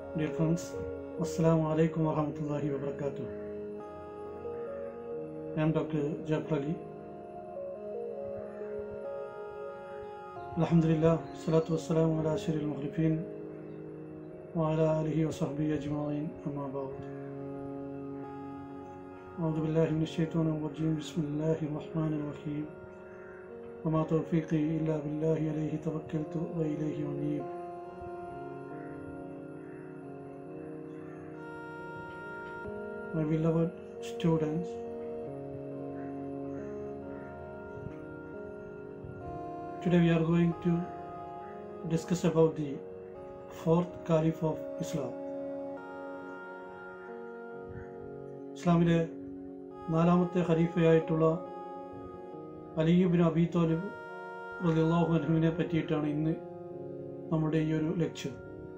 Dear friends, Assalamu alaikum wa rahmatullahi wa barakatuh. I am Dr. Jafar Ali. Alhamdulillah, salatu wassalamu ala ashiril muhlifin wa ala alihi wa sahbihi ajma'in amma ba'd. أعوذ بالله من الشيطان الرجيم بسم الله الرحمن الرحيم وما توفيقي إلا بالله عليه توكلت وإليه أنيب my beloved students, today we are going to discuss about the fourth Caliph of Islam. ഇസ്ലാമിലെ നാലാമത്തെ ഖലീഫയായിട്ടുള്ള അലിയുബിൻ അബി തോലിബ് റലിള്ളാഹു അൻഹുവിനെ പറ്റിയിട്ടാണ് ഇന്ന് നമ്മുടെ ഈ ഒരു lecture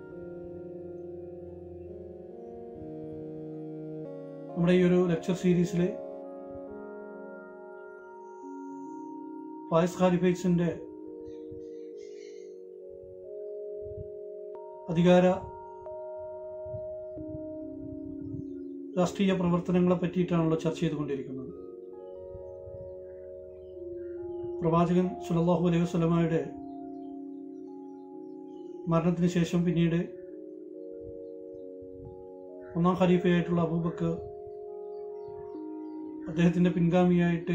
നമ്മുടെ ഈ ഒരു ലെക്ചർ സീരീസിൽ ഫായിസ് ഖാലിഫൈറ്റ്സിന്റെ അധികാര രാഷ്ട്രീയ പ്രവർത്തനങ്ങളെ പറ്റിയിട്ടാണല്ലോ ചർച്ച ചെയ്തുകൊണ്ടിരിക്കുന്നത് പ്രവാചകൻ സുലല്ലാഹു അലൈഹി വസ്ലമയുടെ മരണത്തിന് ശേഷം പിന്നീട് ഒന്നാം ഖലീഫയായിട്ടുള്ള അബൂബക്കർ അദ്ദേഹത്തിന്റെ പിൻഗാമിയായിട്ട്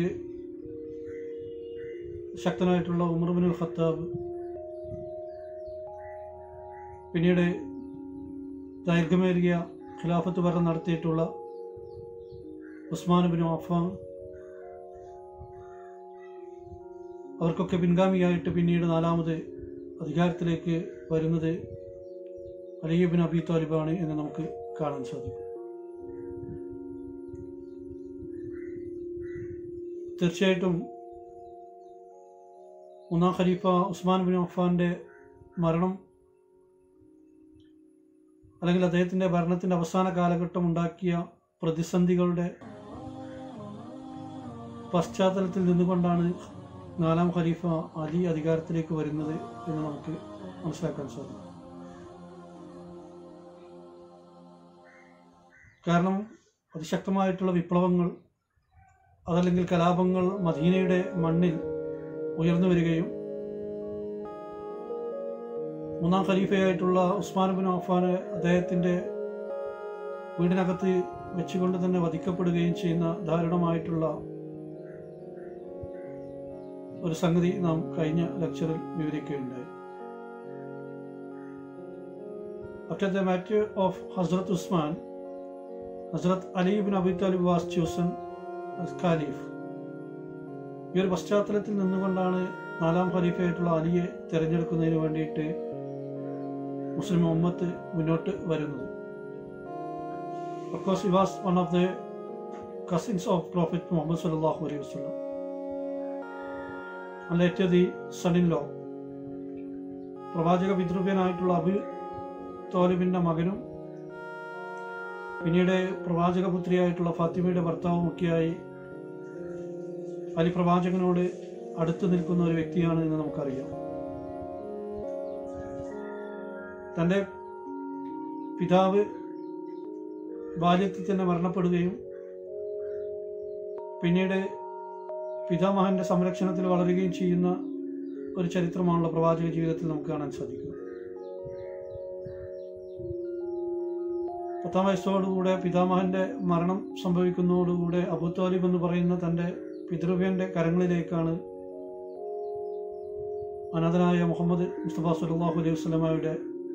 ശക്തനായിട്ടുള്ള ഉമർബിനുൽ ഖത്താബ് പിന്നീട് ദൈർഘ്യമേറിയ ഖിലാഫത്ത് ഭരണം നടത്തിയിട്ടുള്ള ഉസ്മാൻ ബിൻ അഫാൻ അവർക്കൊക്കെ പിൻഗാമിയായിട്ട് പിന്നീട് നാലാമത് അധികാരത്തിലേക്ക് വരുന്നത് അലിയബിൻ അബി താലിബാണ് എന്ന് നമുക്ക് കാണാൻ സാധിക്കും തീർച്ചയായിട്ടും മൂന്നാം ഖലീഫ ഉസ്മാൻ ബിൻ അഫാന്റെ മരണം അല്ലെങ്കിൽ അദ്ദേഹത്തിന്റെ ഭരണത്തിന്റെ അവസാന കാലഘട്ടം ഉണ്ടാക്കിയ പ്രതിസന്ധികളുടെ പശ്ചാത്തലത്തിൽ നിന്നുകൊണ്ടാണ് നാലാം ഖലീഫ അലി അധികാരത്തിലേക്ക് വരുന്നത് എന്ന് നമുക്ക് മനസ്സിലാക്കാൻ സാധിക്കും കാരണം അതിശക്തമായിട്ടുള്ള വിപ്ലവങ്ങൾ അതല്ലെങ്കിൽ കലാപങ്ങൾ മദീനയുടെ മണ്ണിൽ ഉയർന്നു വരികയും മൂന്നാം ഖലീഫയായിട്ടുള്ള ഉസ്മാൻ ബിൻ അഫാന് അദ്ദേഹത്തിന്റെ വീടിനകത്ത് വെച്ചുകൊണ്ട് തന്നെ വധിക്കപ്പെടുകയും ചെയ്യുന്ന ദാരുണമായിട്ടുള്ള ഒരു സംഗതി നാം കഴിഞ്ഞ ലെക്ചറിൽ വിവരിക്കുകയുണ്ടായി After the matter of Hazrat Usman, Hazrat Ali ibn Abi Talib was chosen as Caliph. ഈ ഒരു പശ്ചാത്തലത്തിൽ നിന്നുകൊണ്ടാണ് നാലാം ഖലീഫയായിട്ടുള്ള അലിയെ തിരഞ്ഞെടുക്കുന്നതിന് വേണ്ടിയിട്ട് മുസ്ലിം ഉമ്മത്ത് മുന്നോട്ട് വരുന്നത് of course he was one of the cousins of prophet Muhammad സല്ലാഹു അലൈഹി വസ്ലം later the son in law പ്രവാചക പിതൃവ്യനായിട്ടുള്ള അബു തോലിബിന്റെ മകനും പിന്നീട് പ്രവാചക പുത്രിയായിട്ടുള്ള ഫാത്തിമയുടെ ഭർത്താവും ഒക്കെയായി അലി പ്രവാചകനോട് അടുത്ത് നിൽക്കുന്ന ഒരു വ്യക്തിയാണ് എന്ന് നമുക്കറിയാം തൻ്റെ പിതാവ് ബാല്യത്തിൽ തന്നെ മരണപ്പെടുകയും പിന്നീട് പിതാമഹന്റെ സംരക്ഷണത്തിൽ വളരുകയും ചെയ്യുന്ന ഒരു ചരിത്രമാണല്ലോ പ്രവാചക ജീവിതത്തിൽ നമുക്ക് കാണാൻ സാധിക്കുന്നത് പത്താം വയസ്സോടുകൂടെ പിതാമഹന്റെ മരണം സംഭവിക്കുന്നതോടുകൂടെ അബു താലിബ് എന്ന് പറയുന്ന തൻ്റെ പിതൃവ്യന്റെ കരങ്ങളിലേക്കാണ് അനാഥനായ മുഹമ്മദ് മുസ്തഫ സുല്ലാഹു അലൈഹി വസ്ലമയുടെ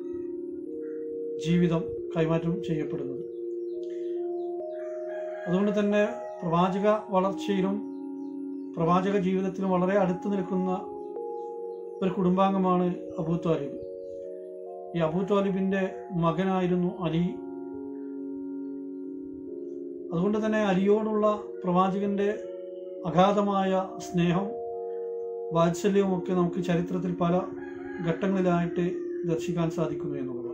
ജീവിതം കൈമാറ്റം ചെയ്യപ്പെടുന്നത് അതുകൊണ്ട് തന്നെ പ്രവാചക വളർച്ചയിലും പ്രവാചക ജീവിതത്തിലും വളരെ അടുത്ത് നിൽക്കുന്ന ഒരു കുടുംബാംഗമാണ് അബൂ താലിബ് ഈ അബൂ താലിബിന്റെ മകനായിരുന്നു അലി അതുകൊണ്ട് തന്നെ അലിയോടുള്ള പ്രവാചകന്റെ അഗാധമായ സ്നേഹം വാത്സല്യവും ഒക്കെ നമുക്ക് ചരിത്രത്തിൽ പല ഘട്ടങ്ങളിലായിട്ട് ദർശിക്കാൻ സാധിക്കുന്നു എന്നുള്ളതാണ്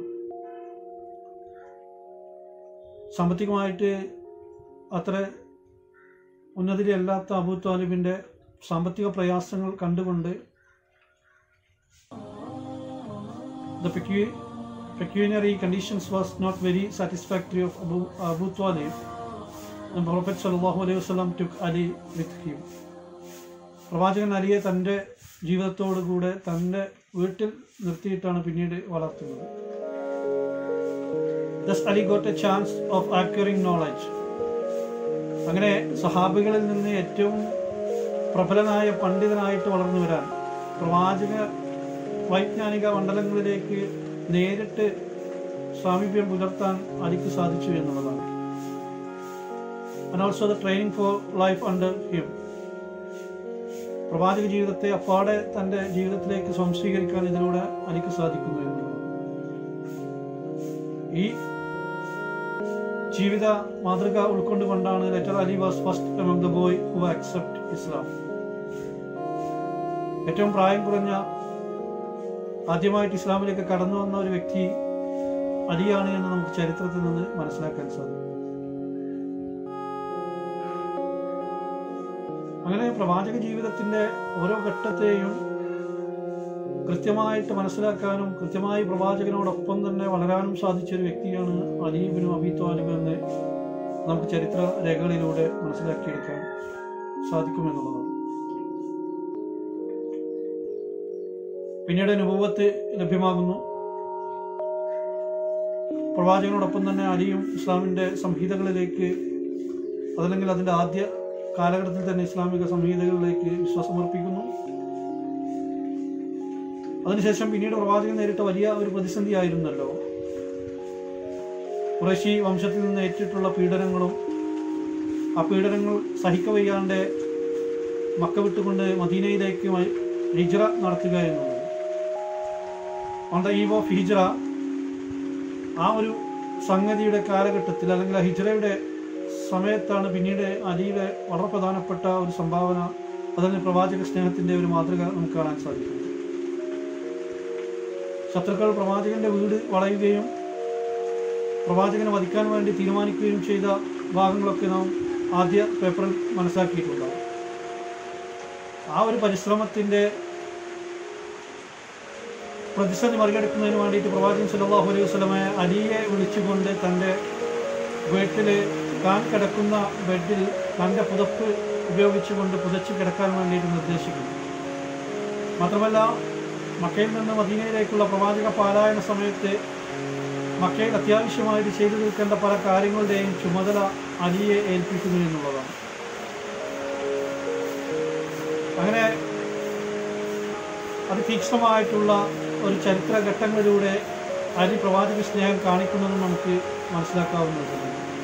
സാമ്പത്തികമായിട്ട് അത്ര ഉന്നതിലല്ലാത്ത അബൂ താലിബിന്റെ സാമ്പത്തിക പ്രയാസങ്ങൾ കണ്ടുകൊണ്ട് the pecu- pecuniary conditions was not very satisfactory of Abu, Abu Talib, and Prophet sallallahu alaihi wasallam took Ali with him. പ്രവാചകൻ അലിയെ തൻ്റെ ജീവിതത്തോടു കൂടെ തൻ്റെ വീട്ടിൽ നിർത്തിയിട്ടാണ് പിന്നീട് വളർത്തുന്നത് Thus Ali got a chance of acquiring knowledge. അങ്ങനെ സഹാബികളിൽ നിന്ന് ഏറ്റവും പ്രബലനായ പണ്ഡിതനായിട്ട് വളർന്നു വരാൻ പ്രവാചക വൈജ്ഞാനിക മണ്ഡലങ്ങളിലേക്ക് നേരിട്ട് സാമീപ്യം പുലർത്താൻ അലിക്ക് സാധിച്ചു എന്നുള്ളതാണ് and also the training for life under him പ്രവാചക ജീവിതത്തെ അപ്പാടെ തൻ്റെ ജീവിതത്തിലേക്ക് സംശീകരിക്കാൻ ഇതിലൂടെ അലിക്ക് സാധിക്കുന്നു എന്നുള്ളതാണ് ഈ ജീവിത മാതൃക ഉൾക്കൊണ്ടുകൊണ്ടാണ് later Ali was first among the boy who accept Islam ഏറ്റവും പ്രായം കുറഞ്ഞ ആദ്യമായിട്ട് ഇസ്ലാമിലേക്ക് കടന്നു വന്ന ഒരു വ്യക്തി അലിയാണ് എന്ന് നമുക്ക് ചരിത്രത്തിൽ നിന്ന് മനസ്സിലാക്കാൻ സാധിക്കും അങ്ങനെ പ്രവാചക ജീവിതത്തിന്റെ ഓരോ ഘട്ടത്തെയും കൃത്യമായിട്ട് മനസ്സിലാക്കാനും കൃത്യമായി പ്രവാചകനോടൊപ്പം തന്നെ വളരാനും സാധിച്ച ഒരു വ്യക്തിയാണ് അലീബിനും അബി ത്വാലിബ് എന്ന് നമുക്ക് ചരിത്ര രേഖകളിലൂടെ മനസ്സിലാക്കിയെടുക്കാൻ സാധിക്കുമെന്നുള്ളതാണ് പിന്നീട് അനുഭവത്ത് ലഭ്യമാകുന്നു പ്രവാചകനോടൊപ്പം തന്നെ അലിയും ഇസ്ലാമിൻ്റെ സംഹിതകളിലേക്ക് അതല്ലെങ്കിൽ അതിൻ്റെ ആദ്യ കാലഘട്ടത്തിൽ തന്നെ ഇസ്ലാമിക സംഹിതകളിലേക്ക് വിശ്വാസമർപ്പിക്കുന്നു അതിനുശേഷം പിന്നീട് പ്രവാചകൻ നേരിട്ട വലിയ ഒരു പ്രതിസന്ധി ആയിരുന്നല്ലോ കുറേശി വംശത്തിൽ നിന്ന് ഏറ്റിട്ടുള്ള പീഡനങ്ങളും ആ പീഡനങ്ങൾ സഹിക്കവയ്യാണ്ട് മക്ക വിട്ടുകൊണ്ട് മദീനയിലേക്ക് മ- ഹിജ്റ നടത്തുക എന്നുള്ളത് ഓൺ ദ ഈവ് ഓഫ് ഹിജ്റ ആ ഒരു സംഗതിയുടെ കാലഘട്ടത്തിൽ അല്ലെങ്കിൽ ആ ഹിജ്റയുടെ സമയത്താണ് പിന്നീട് അലിയുടെ വളരെ പ്രധാനപ്പെട്ട ഒരു സംഭാവന അതിന് പ്രവാചക സ്നേഹത്തിന്റെ ഒരു മാതൃക നമുക്ക് കാണാൻ സാധിക്കും ശത്രുക്കൾ പ്രവാചകന്റെ വീട് വളയുകയും പ്രവാചകനെ വധിക്കാൻ വേണ്ടി തീരുമാനിക്കുകയും ചെയ്ത ഭാഗങ്ങളൊക്കെ നാം ആദ്യ പേപ്പറിൽ മനസ്സിലാക്കിയിട്ടുണ്ടാവും ആ ഒരു പരിശ്രമത്തിന്റെ പ്രതിസന്ധി മറികടക്കുന്നതിന് വേണ്ടിയിട്ട് പ്രവാചകൻ സല്ലല്ലാഹു അലൈഹി വസല്ലമയെ അലിയെ വിളിച്ചുകൊണ്ട് തൻ്റെ വീട്ടിൽ താൻ കിടക്കുന്ന ബെഡിൽ തൻ്റെ പുതപ്പ് ഉപയോഗിച്ചുകൊണ്ട് പുതച്ച് കിടക്കാൻ വേണ്ടിയിട്ട് നിർദ്ദേശിക്കുന്നു മാത്രമല്ല മക്കയിൽ നിന്ന് മദീനയിലേക്കുള്ള പ്രവാചക പാലായന സമയത്ത് മക്കയിൽ അത്യാവശ്യമായിട്ട് ചെയ്തു തീർക്കേണ്ട പല കാര്യങ്ങളുടെയും ചുമതല അലിയെ ഏൽപ്പിക്കുന്നു എന്നുള്ളതാണ് അങ്ങനെ അതിതീക്ഷ്ണമായിട്ടുള്ള ഒരു ചരിത്ര ഘട്ടങ്ങളിലൂടെ അലി പ്രവാചക സ്നേഹം കാണിക്കുന്നതും നമുക്ക് മനസ്സിലാക്കാവുന്നതാണ്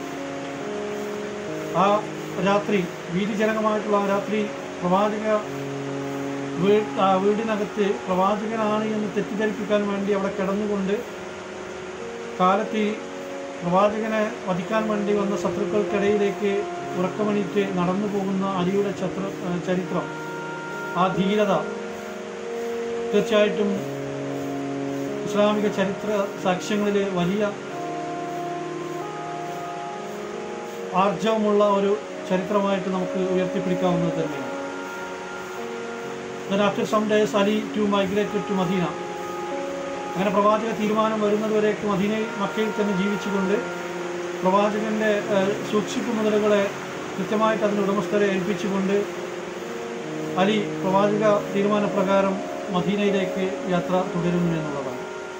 ആ രാത്രി ഭീതിജനകമായിട്ടുള്ള ആ രാത്രി പ്രവാചക വീ ആ വീടിനകത്ത് പ്രവാചകനാണ് എന്ന് തെറ്റിദ്ധരിപ്പിക്കാൻ വേണ്ടി അവിടെ കിടന്നുകൊണ്ട് കാലത്ത് പ്രവാചകനെ വധിക്കാൻ വേണ്ടി വന്ന ശത്രുക്കൾക്കിടയിലേക്ക് ഉറക്കമണിറ്റ് നടന്നു പോകുന്ന അലിയുടെ ചത്ര ചരിത്രം ആ ധീരത തീർച്ചയായിട്ടും ഇസ്ലാമിക ചരിത്ര സാക്ഷ്യങ്ങളിൽ വലിയ ആർജവമുള്ള ഒരു ചരിത്രമായിട്ട് നമുക്ക് ഉയർത്തിപ്പിടിക്കാവുന്നത് തന്നെയാണ് Then after some days, Ali too migrated to Medina. അങ്ങനെ പ്രവാചക തീരുമാനം വരുന്നതുവരേക്ക് മദീനയിൽ മക്കയിൽ തന്നെ ജീവിച്ചുകൊണ്ട് പ്രവാചകന്റെ ഏഹ്, സൂക്ഷിപ്പ് മുതലുകളെ കൃത്യമായിട്ട് അതിന് ഉടമസ്ഥരെ ഏൽപ്പിച്ചുകൊണ്ട് അലി പ്രവാചക തീരുമാനപ്രകാരം മദീനയിലേക്ക് യാത്ര തുടരുന്നു എന്നുള്ളതാണ്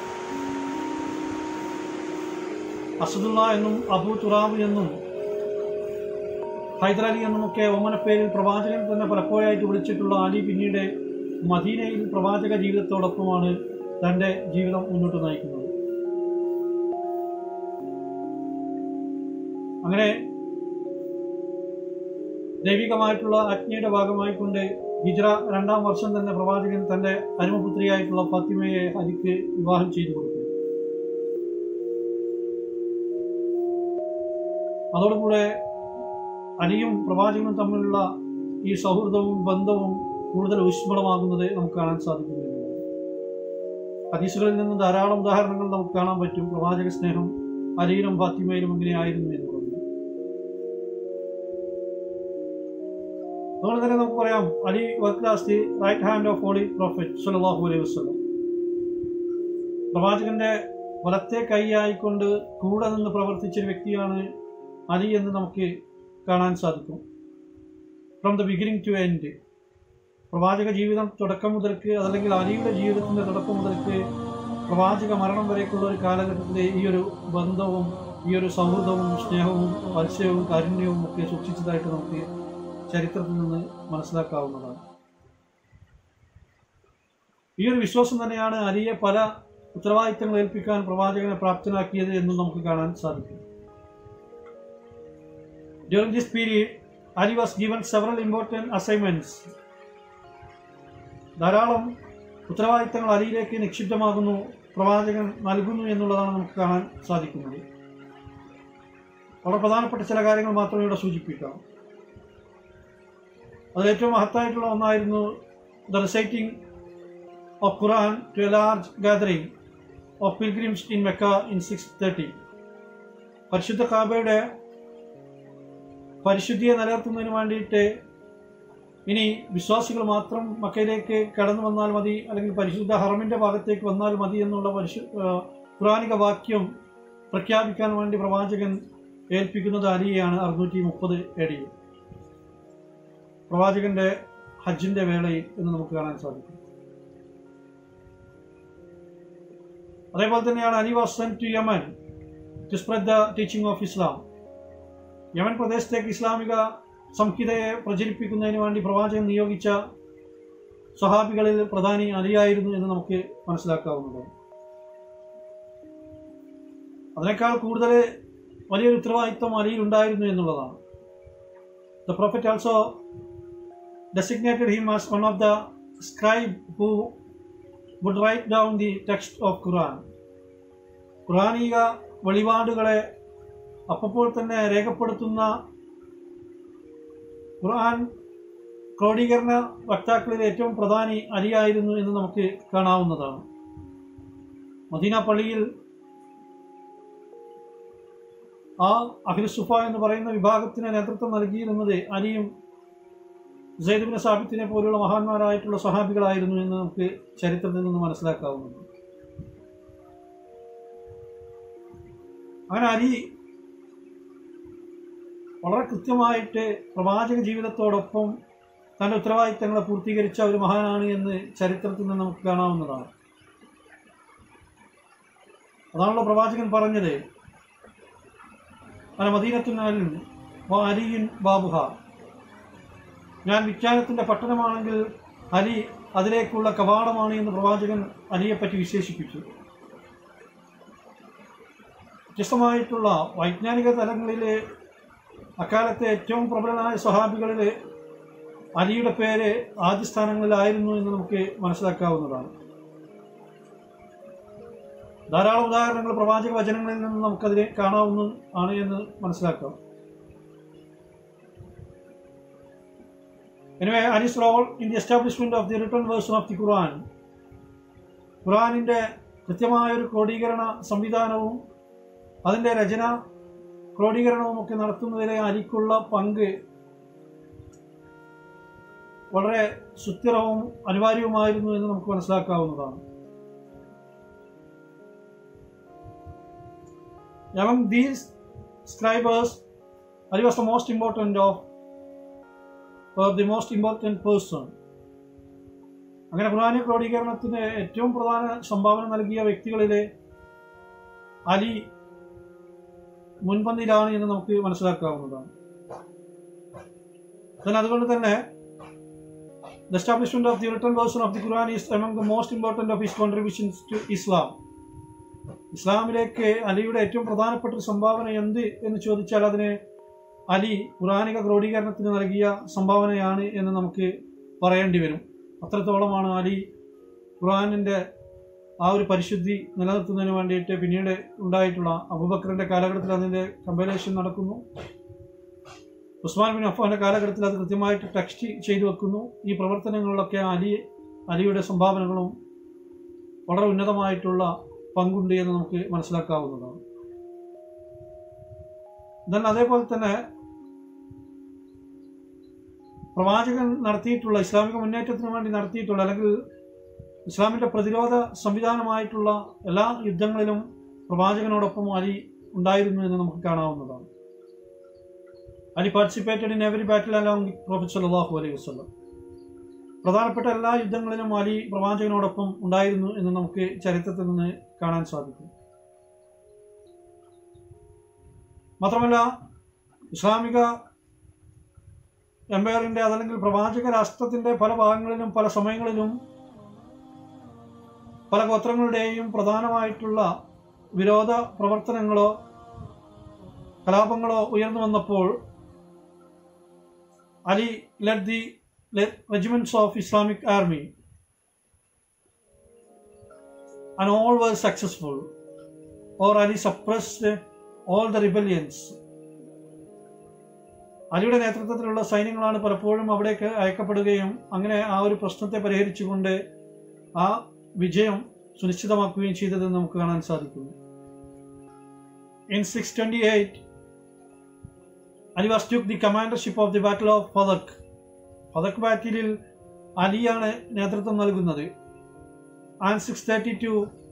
അസദുള്ള എന്നും അബൂ തുറാബ് എന്നും ഹൈദരാലി എന്നുമൊക്കെ ഓമനപ്പേരിൽ പ്രവാചകൻ തന്നെ പലപ്പോഴായിട്ട് വിളിച്ചിട്ടുള്ള അലി പിന്നീട് മദീനയിൽ പ്രവാചക ജീവിതത്തോടൊപ്പമാണ് തൻ്റെ ജീവിതം മുന്നോട്ട് നയിക്കുന്നത് അങ്ങനെ ദൈവികമായിട്ടുള്ള അഗ്നിയുടെ ഭാഗമായിക്കൊണ്ട് ഹിജ്റ രണ്ടാം വർഷം തന്നെ പ്രവാചകൻ തൻ്റെ അരുമപുത്രിയായിട്ടുള്ള ഫാത്തിമയെ അലിക്ക് വിവാഹം ചെയ്തു കൊടുത്തു അതോടുകൂടെ അലിയും പ്രവാചകനും തമ്മിലുള്ള ഈ സൗഹൃദവും ബന്ധവും കൂടുതൽ ഊഷ്മളമാകുന്നത് നമുക്ക് കാണാൻ സാധിക്കുന്നു എന്നുള്ളതാണ്. ഹദീസുകളിൽ നിന്ന് ധാരാളം ഉദാഹരണങ്ങൾ നമുക്ക് കാണാൻ പറ്റും പ്രവാചക സ്നേഹം അലിയിലും ഫാത്തിമയിലും ഇങ്ങനെയായിരുന്നു എന്നുള്ളത് അതുപോലെ തന്നെ നമുക്ക് പറയാം Ali work as the right hand of holy prophet സല്ലല്ലാഹു അലൈഹി വസല്ലം പ്രവാചകന്റെ വലത്തെ കൈയായിക്കൊണ്ട് കൂടെ നിന്ന് പ്രവർത്തിച്ച ഒരു വ്യക്തിയാണ് അലി എന്ന് നമുക്ക് കാണാൻ സാധിക്കും from the beginning to end പ്രവാചക ജീവിതം തുടക്കം മുതൽക്ക് അതല്ലെങ്കിൽ അലിയുടെ ജീവിതത്തിന്റെ തുടക്കം മുതൽക്ക് പ്രവാചക മരണം വരേക്കുള്ള ഒരു കാലഘട്ടത്തിലെ ഈ ഒരു ബന്ധവും ഈ ഒരു സൗഹൃദവും സ്നേഹവും വാത്സ്യവും കാരുണ്യവും ഒക്കെ സൂക്ഷിച്ചതായിട്ട് നമുക്ക് ചരിത്രത്തിൽ നിന്ന് മനസ്സിലാക്കാവുന്നതാണ് ഈ ഒരു വിശ്വാസം തന്നെയാണ് അലിയെ പല ഉത്തരവാദിത്തങ്ങൾ ഏൽപ്പിക്കാൻ പ്രവാചകനെ പ്രാപ്തനാക്കിയത് എന്നും നമുക്ക് കാണാൻ സാധിക്കും During this period, Ali was given several important assignments. ധാരാളം ഉത്തരവാദിത്തങ്ങൾ അലിയിലേക്ക് നിക്ഷിപ്തമാകുന്നു പ്രവാചകൻ നൽകുന്നു എന്നുള്ളതാണ് നമുക്ക് കാണാൻ സാധിക്കുന്നത് വളരെ പ്രധാനപ്പെട്ട ചില കാര്യങ്ങൾ മാത്രമേ ഇവിടെ സൂചിപ്പിക്കാം അതിൽ ഏറ്റവും മഹത്തായിട്ടുള്ള ഒന്നായിരുന്നു the reciting of Quran to a large gathering of pilgrims in Mecca in six thirty പരിശുദ്ധ കാബയുടെ പരിശുദ്ധിയെ നിലനിർത്തുന്നതിന് വേണ്ടിയിട്ട് ഇനി വിശ്വാസികൾ മാത്രം മക്കയിലേക്ക് കടന്നു വന്നാൽ മതി അല്ലെങ്കിൽ പരിശുദ്ധ ഹറമിന്റെ ഭാഗത്തേക്ക് വന്നാൽ മതി എന്നുള്ള പരിശു ആ, പുരാണിക വാക്യം പ്രഖ്യാപിക്കാൻ വേണ്ടി പ്രവാചകൻ ഏൽപ്പിക്കുന്നത് അലിയെയാണ് അറുന്നൂറ്റി മുപ്പത് എ ഡി പ്രവാചകന്റെ ഹജ്ജിന്റെ വേളയിൽ എന്ന് നമുക്ക് കാണാൻ സാധിക്കും അതേപോലെ തന്നെയാണ് Ali was sent to Yemen to spread the teaching of Islam Yemen പ്രദേശത്തേക്ക് ഇസ്ലാമിക സംഹിതയെ പ്രചരിപ്പിക്കുന്നതിന് വേണ്ടി പ്രവാചകൻ നിയോഗിച്ച സ്വഹാബികളിൽ പ്രധാനി അലിയായിരുന്നു എന്ന് നമുക്ക് മനസ്സിലാക്കാവുന്നതാണ് അതിനേക്കാൾ കൂടുതൽ വലിയൊരു ഉത്തരവാദിത്വം അലിയിൽ ഉണ്ടായിരുന്നു എന്നുള്ളതാണ് the prophet also designated him as one of the scribe who would write down the text of Quran. ഖുറാനിക വെളിപാടുകളെ അപ്പോൾ തന്നെ രേഖപ്പെടുത്തുന്ന ഖുർആൻ ക്രോഡീകരണ വക്താക്കളിൽ ഏറ്റവും പ്രധാനി അലിയായിരുന്നു എന്ന് നമുക്ക് കാണാവുന്നതാണ് മദീന പള്ളിയിൽ ആ അഖിൽസുഫ എന്ന് പറയുന്ന വിഭാഗത്തിന് നേതൃത്വം നൽകിയിരുന്നത് അലിയും സൈദുബിന് സാബിത്തിനെ പോലുള്ള മഹാന്മാരായിട്ടുള്ള സഹാബികളായിരുന്നു എന്ന് നമുക്ക് ചരിത്രത്തിൽ നിന്ന് മനസ്സിലാക്കാവുന്നതാണ് അങ്ങനെ അലി വളരെ കൃത്യമായിട്ട് പ്രവാചക ജീവിതത്തോടൊപ്പം തന്റെ ഉത്തരവാദിത്തങ്ങളെ പൂർത്തീകരിച്ച ഒരു മഹാനാണ് എന്ന് ചരിത്രത്തിൽ നിന്ന് നമുക്ക് കാണാവുന്നതാണ് അതാണല്ലോ പ്രവാചകൻ പറഞ്ഞത് അല്ല മദീനത്തിനാലും അലിയുൻ ബാബുഹ ഞാൻ വിജ്ഞാനത്തിന്റെ പട്ടണമാണെങ്കിൽ അലി അതിലേക്കുള്ള കവാടമാണ് എന്ന് പ്രവാചകൻ അലിയെപ്പറ്റി വിശേഷിപ്പിച്ചു വ്യത്യസ്തമായിട്ടുള്ള വൈജ്ഞാനിക തലങ്ങളിലെ അക്കാലത്തെ ഏറ്റവും പ്രബലനായ സ്വഹാബികളിൽ അലിയുടെ പേര് ആദ്യ സ്ഥാനങ്ങളിലായിരുന്നു എന്ന് നമുക്ക് മനസ്സിലാക്കാവുന്നതാണ് ധാരാളം ഉദാഹരണങ്ങൾ പ്രവാചക വചനങ്ങളിൽ നിന്ന് നമുക്കതിനെ കാണാവുന്ന ആണ് എന്ന് മനസ്സിലാക്കാം Anyway, Ali's role in the establishment of the written version of the Quran. ഖുറാനിന്റെ കൃത്യമായ ഒരു ക്രോഡീകരണ സംവിധാനവും അതിന്റെ രചന ക്രോഡീകരണവും ഒക്കെ നടത്തുന്നതിലെ അലിക്കുള്ള പങ്ക് വളരെ സുസ്ഥിരവും അനിവാര്യവുമായിരുന്നു എന്ന് നമുക്ക് മനസ്സിലാക്കാവുന്നതാണ് Among these scribers, Ali was the most important of or the most important person. അങ്ങനെ ഖുർആാനി ക്രോഡീകരണത്തിന് ഏറ്റവും പ്രധാന സംഭാവന നൽകിയ വ്യക്തികളിലെ അലി മുൻപന്തിയിലാണ് എന്ന് നമുക്ക് മനസ്സിലാക്കാവുന്നതാണ് then അതുകൊണ്ട് തന്നെ the establishment of the written version of the Quran is among the most important of his contributions to Islam. ഇസ്ലാമിലേക്ക് അലിയുടെ ഏറ്റവും പ്രധാനപ്പെട്ട ഒരു സംഭാവന എന്ത് എന്ന് ചോദിച്ചാൽ അതിന് അലി ഖുറാനിക ക്രോഡീകരണത്തിന് നൽകിയ സംഭാവനയാണ് എന്ന് നമുക്ക് പറയേണ്ടി വരും അത്രത്തോളമാണ് അലി ഖുറാനിൻ്റെ ആ ഒരു പരിശുദ്ധി നിലനിർത്തുന്നതിന് വേണ്ടിയിട്ട് പിന്നീട് ഉണ്ടായിട്ടുള്ള അബൂബക്കറിന്റെ കാലഘട്ടത്തിൽ അതിൻ്റെ കമ്പലേഷൻ നടക്കുന്നു ഉസ്മാൻ ബിൻ അഫ്ഫാന്റെ കാലഘട്ടത്തിൽ അത് കൃത്യമായിട്ട് ടെക്സ്റ്റ് ചെയ്തു വെക്കുന്നു ഈ പ്രവർത്തനങ്ങളിലൊക്കെ അലി അലിയുടെ സംഭാവനകളും വളരെ ഉന്നതമായിട്ടുള്ള പങ്കുണ്ട് എന്ന് നമുക്ക് മനസ്സിലാക്കാവുന്നതാണ് എന്നാൽ അതേപോലെ തന്നെ പ്രവാചകൻ നടത്തിയിട്ടുള്ള ഇസ്ലാമിക മുന്നേറ്റത്തിന് വേണ്ടി നടത്തിയിട്ടുള്ള അല്ലെങ്കിൽ ഇസ്ലാമിന്റെ പ്രതിരോധ സംവിധാനമായിട്ടുള്ള എല്ലാ യുദ്ധങ്ങളിലും പ്രവാചകനോടൊപ്പം അലി ഉണ്ടായിരുന്നു എന്ന് നമുക്ക് കാണാവുന്നതാണ് Ali participated in every battle along prophet സല്ലാഹു അലൈഹി വസ്ലം പ്രധാനപ്പെട്ട എല്ലാ യുദ്ധങ്ങളിലും അലി പ്രവാചകനോടൊപ്പം ഉണ്ടായിരുന്നു എന്ന് നമുക്ക് ചരിത്രത്തിൽ നിന്ന് കാണാൻ സാധിക്കും മാത്രമല്ല ഇസ്ലാമിക എംപയറിന്റെ അതല്ലെങ്കിൽ പ്രവാചക രാഷ്ട്രത്തിന്റെ പല ഭാഗങ്ങളിലും പല സമയങ്ങളിലും പല ഗോത്രങ്ങളുടെയും പ്രധാനമായിട്ടുള്ള വിരോധ പ്രവർത്തനങ്ങളോ കലാപങ്ങളോ ഉയർന്നു വന്നപ്പോൾ Ali led the regiments of Islamic army and all were successful or Ali suppressed all the rebellions അലിയുടെ നേതൃത്വത്തിലുള്ള സൈന്യങ്ങളാണ് പലപ്പോഴും അവിടേക്ക് അയക്കപ്പെടുകയും അങ്ങനെ ആ ഒരു പ്രശ്നത്തെ പരിഹരിച്ചുകൊണ്ട് ആ വിജയം സുനിശ്ചിതമാക്കുകയും ചെയ്തതെന്ന് നമുക്ക് കാണാൻ സാധിക്കുന്നു in six twenty eight Ali was took the commandership of the battle of Fadak Fadak ബാറ്റിലിൽ അലിയാണ് നേതൃത്വം നൽകുന്നത് and six thirty two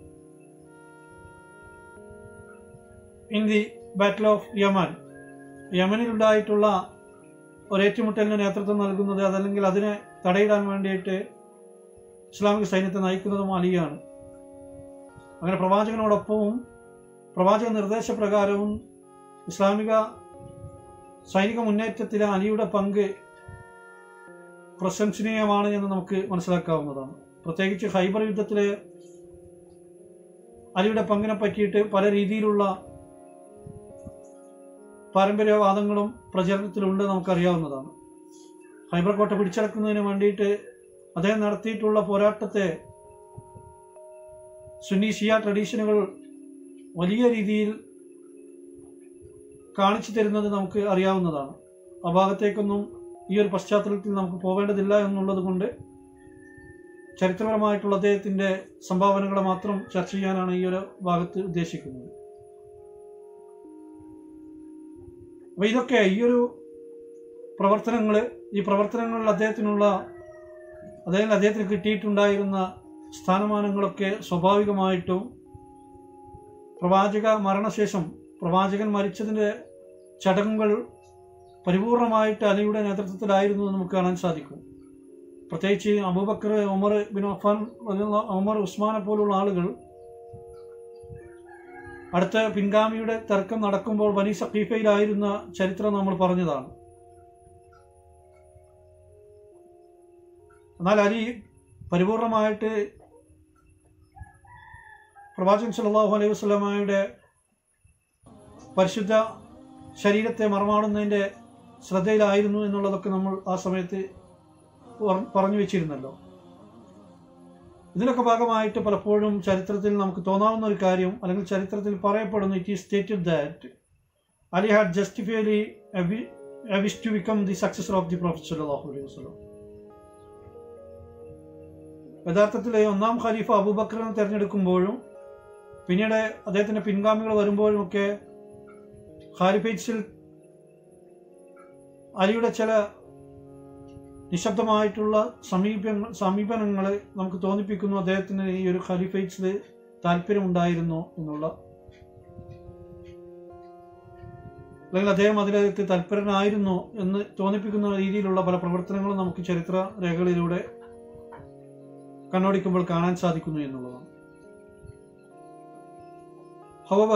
in the battle of Yemen യമനിലുണ്ടായിട്ടുള്ള ഒരു ഏറ്റുമുട്ടലിന് നേതൃത്വം നൽകുന്നത് അതല്ലെങ്കിൽ അതിനെ തടയിടാൻ വേണ്ടിയിട്ട് ഇസ്ലാമിക സൈന്യത്തെ നയിക്കുന്നതും അലിയാണ് അങ്ങനെ പ്രവാചകനോടൊപ്പവും പ്രവാചക നിർദ്ദേശപ്രകാരവും ഇസ്ലാമിക സൈനിക മുന്നേറ്റത്തിലെ അലിയുടെ പങ്ക് പ്രശംസനീയമാണ് എന്ന് നമുക്ക് മനസ്സിലാക്കാവുന്നതാണ് പ്രത്യേകിച്ച് ഹൈബർ യുദ്ധത്തിലെ അലിയുടെ പങ്കിനെ പറ്റിയിട്ട് പല രീതിയിലുള്ള പാരമ്പര്യവാദങ്ങളും പ്രചരണത്തിലുണ്ട് നമുക്കറിയാവുന്നതാണ് ഹൈബർ കോട്ട പിടിച്ചടക്കുന്നതിന് വേണ്ടിയിട്ട് അദ്ദേഹം നടത്തിയിട്ടുള്ള പോരാട്ടത്തെ സുന്നി ഷിയ ട്രഡീഷനുകൾ വലിയ രീതിയിൽ കാണിച്ചു തരുന്നത് നമുക്ക് അറിയാവുന്നതാണ് ആ ഭാഗത്തേക്കൊന്നും ഈ ഒരു പശ്ചാത്തലത്തിൽ നമുക്ക് പോകേണ്ടതില്ല എന്നുള്ളത് കൊണ്ട് ചരിത്രപരമായിട്ടുള്ള അദ്ദേഹത്തിന്റെ സംഭാവനകളെ മാത്രം ചർച്ച ചെയ്യാനാണ് ഈ ഒരു ഭാഗത്ത് ഉദ്ദേശിക്കുന്നത് അപ്പൊ ഇതൊക്കെ ഈ ഒരു പ്രവർത്തനങ്ങൾ ഈ പ്രവർത്തനങ്ങളിൽ അദ്ദേഹത്തിനുള്ള അദ്ദേഹം അദ്ദേഹത്തിന് കിട്ടിയിട്ടുണ്ടായിരുന്ന സ്ഥാനമാനങ്ങളൊക്കെ സ്വാഭാവികമായിട്ടും പ്രവാചക മരണശേഷം പ്രവാചകൻ മരിച്ചതിൻ്റെ ചടങ്ങുകൾ പരിപൂർണമായിട്ട് അലിയുടെ നേതൃത്വത്തിലായിരുന്നു എന്ന് നമുക്ക് കാണാൻ സാധിക്കും പ്രത്യേകിച്ച് Abu Bakr Umar bin Affan Umar ഉസ്മാനെ പോലുള്ള ആളുകൾ അടുത്ത പിൻഗാമിയുടെ തർക്കം നടക്കുമ്പോൾ ബനി സഖീഫയിലായിരുന്ന ചരിത്രം നമ്മൾ പറഞ്ഞതാണ് എന്നാൽ അലി പരിപൂർണമായിട്ട് പ്രവാചകൻ സല്ലല്ലാഹു അലൈഹി വസല്ലമയുടെ പരിശുദ്ധ ശരീരത്തെ മറമാടുന്നതിൻ്റെ ശ്രദ്ധയിലായിരുന്നു എന്നുള്ളതൊക്കെ നമ്മൾ ആ സമയത്ത് പറ- പറഞ്ഞു വെച്ചിരുന്നല്ലോ ഇതിനൊക്കെ ഭാഗമായിട്ട് പലപ്പോഴും ചരിത്രത്തിൽ നമുക്ക് തോന്നാവുന്ന ഒരു കാര്യം അല്ലെങ്കിൽ ചരിത്രത്തിൽ പറയപ്പെടുന്നു it is stated that Ali had justifiably wish to become the successor of the prophet സല്ലല്ലാഹു അലൈഹി വസല്ലം യഥാർത്ഥത്തിൽ ഒന്നാം ഖലീഫ അബൂബക്കറിനെ തിരഞ്ഞെടുക്കുമ്പോഴും പിന്നീട് അദ്ദേഹത്തിന്റെ പിൻഗാമികൾ വരുമ്പോഴും ഒക്കെ ഖാലിഫേറ്റ്സിൽ അലിയുടെ ചില നിശബ്ദമായിട്ടുള്ള സമീപ സമീപനങ്ങൾ നമുക്ക് തോന്നിപ്പിക്കുന്നു അദ്ദേഹത്തിന് ഈ ഒരു ഖലീഫേറ്റ്സിൽ താല്പര്യമുണ്ടായിരുന്നു എന്നുള്ള അല്ലെങ്കിൽ അദ്ദേഹം അതിലേക്ക് തൽപരനായിരുന്നു എന്ന് തോന്നിപ്പിക്കുന്ന രീതിയിലുള്ള പല പ്രവർത്തനങ്ങളും നമുക്ക് ചരിത്ര രേഖകളിലൂടെ കണ്ണോടിക്കുമ്പോൾ കാണാൻ സാധിക്കുന്നു എന്നുള്ളതാണ് However,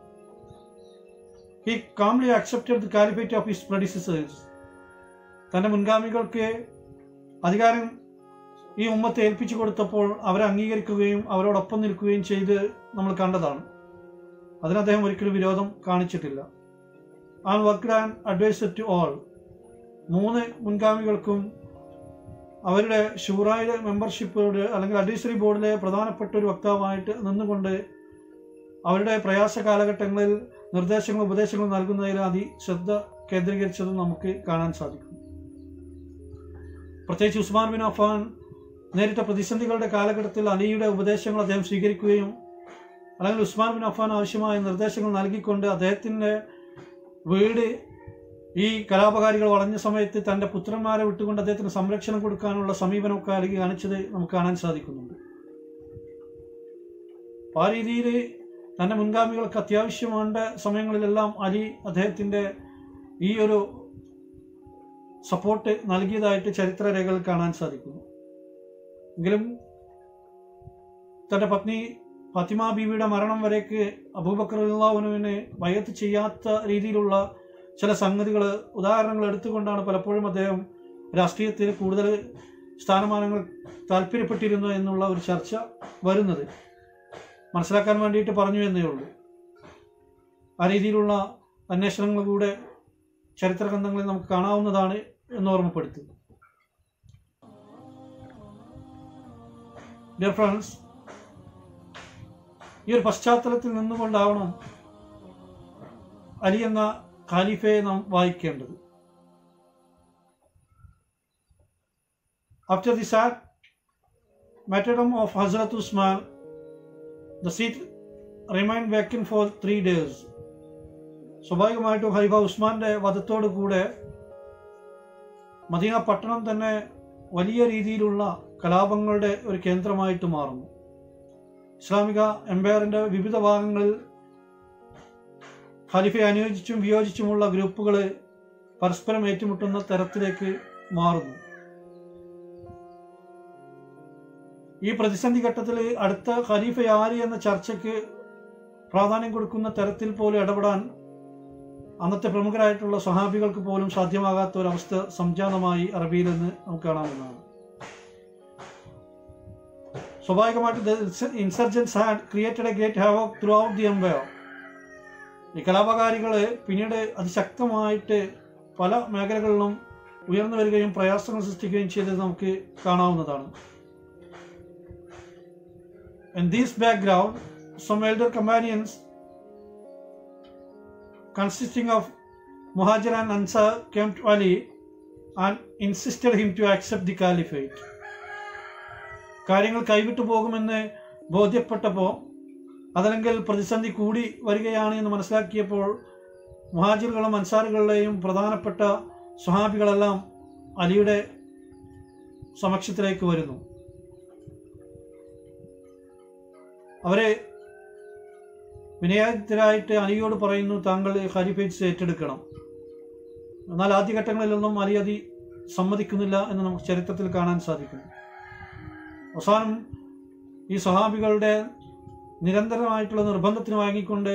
he calmly accepted the caliphate of his predecessors. തന്റെ മുൻഗാമികൾക്ക് അധികാരം ഈ ഉമ്മത്തെ ഏൽപ്പിച്ചു കൊടുത്തപ്പോൾ അവരെ അംഗീകരിക്കുകയും അവരോടൊപ്പം നിൽക്കുകയും ചെയ്ത് നമ്മൾ കണ്ടതാണ് അതിന് അദ്ദേഹം ഒരിക്കലും വിരോധം കാണിച്ചിട്ടില്ല an work and advisor to all മൂന്ന് മുൻഗാമികൾക്കും അവരുടെ ഷൂറായുടെ മെമ്പർഷിപ്പോട് അല്ലെങ്കിൽ അഡ്വൈസറി ബോർഡിലെ പ്രധാനപ്പെട്ട ഒരു വക്താവായിട്ട് നിന്നുകൊണ്ട് അവരുടെ പ്രയാസ കാലഘട്ടങ്ങളിൽ നിർദ്ദേശങ്ങളും ഉപദേശങ്ങളും നൽകുന്നതിൽ അതിശ്രദ്ധ കേന്ദ്രീകരിച്ചതും നമുക്ക് കാണാൻ സാധിക്കും പ്രത്യേകിച്ച് ഉസ്മാൻ ബിൻ അഫാൻ നേരിട്ട പ്രതിസന്ധികളുടെ കാലഘട്ടത്തിൽ അലിയുടെ ഉപദേശങ്ങൾ അദ്ദേഹം സ്വീകരിക്കുകയും അല്ലെങ്കിൽ ഉസ്മാൻ ബിൻ അഫാൻ ആവശ്യമായ നിർദ്ദേശങ്ങൾ നൽകിക്കൊണ്ട് അദ്ദേഹത്തിൻ്റെ വീട് ഈ കലാപകാരികൾ വളഞ്ഞ സമയത്ത് തൻ്റെ പുത്രന്മാരെ വിട്ടുകൊണ്ട് അദ്ദേഹത്തിന് സംരക്ഷണം കൊടുക്കാനുള്ള സമീപനമൊക്കെ അലി കാണിച്ചത് നമുക്ക് കാണാൻ സാധിക്കുന്നുണ്ട് അപ്പോൾ ആ രീതിയിൽ തൻ്റെ മുൻഗാമികൾക്ക് അത്യാവശ്യം വേണ്ട സമയങ്ങളിലെല്ലാം അലി അദ്ദേഹത്തിൻ്റെ ഈ ഒരു സപ്പോർട്ട് നൽകിയതായിട്ട് ചരിത്രരേഖകൾ കാണാൻ സാധിക്കുന്നു എങ്കിലും തൻ്റെ പത്നി ഫാത്തിമ ബീവിയുടെ മരണം വരേക്ക് അബൂബക്കറുല്ലാവിനുവിനെ വയത്ത് ചെയ്യാത്ത രീതിയിലുള്ള ചില സംഗതികൾ ഉദാഹരണങ്ങൾ എടുത്തുകൊണ്ടാണ് പലപ്പോഴും അദ്ദേഹം രാഷ്ട്രീയത്തിൽ കൂടുതൽ സ്ഥാനമാനങ്ങൾ താല്പര്യപ്പെട്ടിരുന്നു എന്നുള്ള ഒരു ചർച്ച വരുന്നത് മനസ്സിലാക്കാൻ വേണ്ടിയിട്ട് പറഞ്ഞു എന്നേ ഉള്ളൂ ആ രീതിയിലുള്ള അന്വേഷണങ്ങൾ കൂടെ ചരിത്ര ഗ്രന്ഥങ്ങളിൽ നമുക്ക് കാണാവുന്നതാണ് എന്ന് ഓർമ്മപ്പെടുത്തി ഡിയർ ഫ്രണ്ട്സ് ഈ ഒരു പശ്ചാത്തലത്തിൽ നിന്നുകൊണ്ടാവണം അലി എന്ന ഖാലിഫയെ നാം വായിക്കേണ്ടത് after the sad martyrdom of Hazrat Usman the seat remain vacant for three days സ്വാഭാവികമായിട്ടും ഖലീഫ ഉസ്മാന്റെ വധത്തോടു കൂടെ മദീന പട്ടണം തന്നെ വലിയ രീതിയിലുള്ള കലാപങ്ങളുടെ ഒരു കേന്ദ്രമായിട്ട് മാറുന്നു ഇസ്ലാമിക എംപയറിന്റെ വിവിധ ഭാഗങ്ങളിൽ ഖലീഫയെ അനുയോജിച്ചും വിയോജിച്ചുമുള്ള ഗ്രൂപ്പുകൾ പരസ്പരം ഏറ്റുമുട്ടുന്ന തരത്തിലേക്ക് മാറുന്നു ഈ പ്രതിസന്ധി ഘട്ടത്തിൽ അടുത്ത ഖലീഫ ആര് എന്ന ചർച്ചയ്ക്ക് പ്രാധാന്യം കൊടുക്കുന്ന തരത്തിൽ പോലും ഇടപെടാൻ അന്നത്തെ പ്രമുഖരായിട്ടുള്ള സ്വഹാബികൾക്ക് പോലും സാധ്യമാകാത്ത ഒരവസ്ഥ സംജാതമായി അറബിയിൽ നിന്ന് നമുക്ക് കാണാവുന്നതാണ് സ്വാഭാവികമായിട്ട് insurgents had created a great havoc throughout the empire ഈ കലാപകാരികൾ പിന്നീട് അതിശക്തമായിട്ട് പല മേഖലകളിലും ഉയർന്നു വരികയും പ്രയാസങ്ങൾ സൃഷ്ടിക്കുകയും ചെയ്തത് നമുക്ക് കാണാവുന്നതാണ് In this background, some elder companions consisting of Muhajir and Ansar came to Ali and insisted him to accept the caliphate. കാര്യങ്ങൾ കൈവിട്ടു പോകുമെന്ന് ബോധ്യപ്പെട്ടപ്പോൾ അതല്ലെങ്കിൽ പ്രതിസന്ധി കൂടി വരികയാണ് എന്ന് മനസ്സിലാക്കിയപ്പോൾ മുഹാജിറുകളും അൻസാറുകളുടെയും പ്രധാനപ്പെട്ട സ്വഹാബികളെല്ലാം അലിയുടെ സമക്ഷത്തിലേക്ക് വരുന്നു അവരെ വിനയാദിതരായിട്ട് അലിയോട് പറയുന്നു താങ്കൾ ഖലീഫേറ്റ്സ് ഏറ്റെടുക്കണം എന്നാൽ ആദ്യഘട്ടങ്ങളിലൊന്നും അലി അതി സമ്മതിക്കുന്നില്ല എന്ന് നമുക്ക് ചരിത്രത്തിൽ കാണാൻ സാധിക്കുന്നു അവസാനം ഈ സ്വഹാബികളുടെ നിരന്തരമായിട്ടുള്ള നിർബന്ധത്തിന് വാങ്ങിക്കൊണ്ട്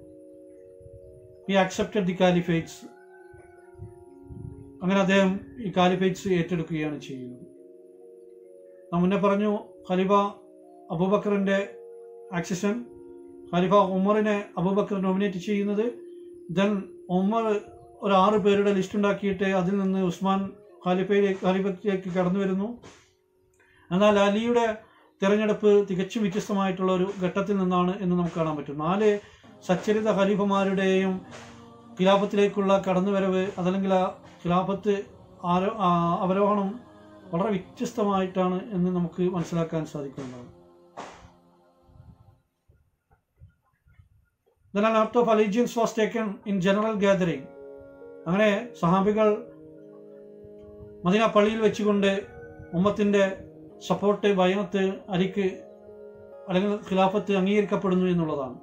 ഈ അക്സെപ്റ്റഡ് ദി കാലിഫേറ്റ്സ് അങ്ങനെ അദ്ദേഹം ഈ കാലിഫേറ്റ്സ് ഏറ്റെടുക്കുകയാണ് ചെയ്യുന്നത് നാം മുന്നേ പറഞ്ഞു ഖലീഫ അബൂബക്കറിന്റെ ആക്സിഷൻ ഖലീഫ ഉമറിനെ അബൂബക്കർ നോമിനേറ്റ് ചെയ്യുന്നത് ദെൻ ഉമർ ഒരു ആറ് പേരുടെ ലിസ്റ്റ് ഉണ്ടാക്കിയിട്ട് അതിൽ നിന്ന് ഉസ്മാൻ ഖാലിഫയിലേക്ക് ഖാലിഫത്തിലേക്ക് കടന്നു വരുന്നു എന്നാൽ അലിയുടെ തിരഞ്ഞെടുപ്പ് തികച്ചും വ്യത്യസ്തമായിട്ടുള്ള ഒരു ഘട്ടത്തിൽ നിന്നാണ് എന്ന് നമുക്ക് കാണാൻ പറ്റും നാല് സച്ചരിത ഖലീഫമാരുടെയും ഖിലാഫത്തിലേക്കുള്ള കടന്നുവരവ് അതല്ലെങ്കിൽ ആ ഖിലാഫത്ത് ആരോ ആ അവരോഹണം വളരെ വ്യത്യസ്തമായിട്ടാണ് എന്ന് നമുക്ക് മനസ്സിലാക്കാൻ സാധിക്കുന്നതാണ് Then an act of allegiance was taken in general gathering. അങ്ങനെ സഹാബികൾ മദീന പള്ളിയിൽ വെച്ചുകൊണ്ട് ഉമ്മത്തിന്റെ സപ്പോർട്ട് ബയനത്ത് അലിക്ക് അല്ലെങ്കിൽ ഖിലാഫത്ത് അംഗീകരിക്കപ്പെടുന്നു എന്നുള്ളതാണ്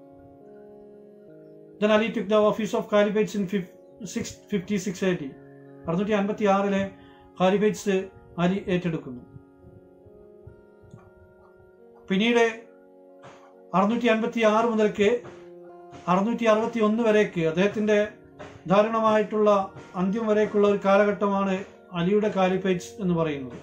then Ali took the office of caliphates in six fifty six eighty അറുന്നൂറ്റി അൻപത്തി ആറിലെ കാലിബേറ്റ്സ് അലി ഏറ്റെടുക്കുന്നു പിന്നീട് അറുന്നൂറ്റി അൻപത്തി ആറ് മുതൽക്ക് അറുന്നൂറ്റി അറുപത്തി ഒന്ന് വരേക്ക് അദ്ദേഹത്തിന്റെ ധാരണമായിട്ടുള്ള അന്ത്യം വരേക്കുള്ള ഒരു കാലഘട്ടമാണ് അലിയുടെ കാലിഫേറ്റ്സ് എന്ന് പറയുന്നത്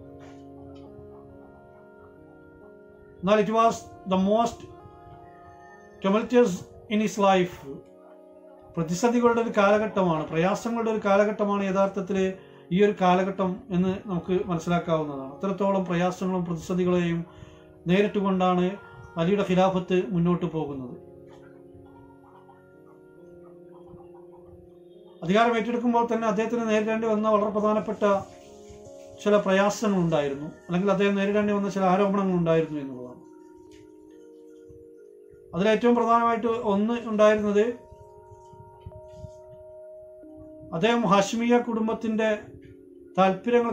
എന്നാൽ it was the most tumultuous in his life പ്രതിസന്ധികളുടെ ഒരു കാലഘട്ടമാണ് പ്രയാസങ്ങളുടെ ഒരു കാലഘട്ടമാണ് യഥാർത്ഥത്തിൽ ഈ ഒരു കാലഘട്ടം എന്ന് നമുക്ക് മനസ്സിലാക്കാവുന്നതാണ് അത്രത്തോളം പ്രയാസങ്ങളും പ്രതിസന്ധികളെയും നേരിട്ടുകൊണ്ടാണ് അലിയുടെ ഖിലാഫത്ത് മുന്നോട്ട് പോകുന്നത് അധികാരം ഏറ്റെടുക്കുമ്പോൾ തന്നെ അദ്ദേഹത്തിന് നേരിടേണ്ടി വന്ന വളരെ പ്രധാനപ്പെട്ട ചില പ്രയാസങ്ങൾ ഉണ്ടായിരുന്നു അല്ലെങ്കിൽ അദ്ദേഹം നേരിടേണ്ടി വന്ന ചില ആരോപണങ്ങൾ ഉണ്ടായിരുന്നു എന്നുള്ളതാണ് അതിലേറ്റവും പ്രധാനമായിട്ട് ഒന്ന് ഉണ്ടായിരുന്നത് അദ്ദേഹം ഹാഷ്മിയ കുടുംബത്തിന്റെ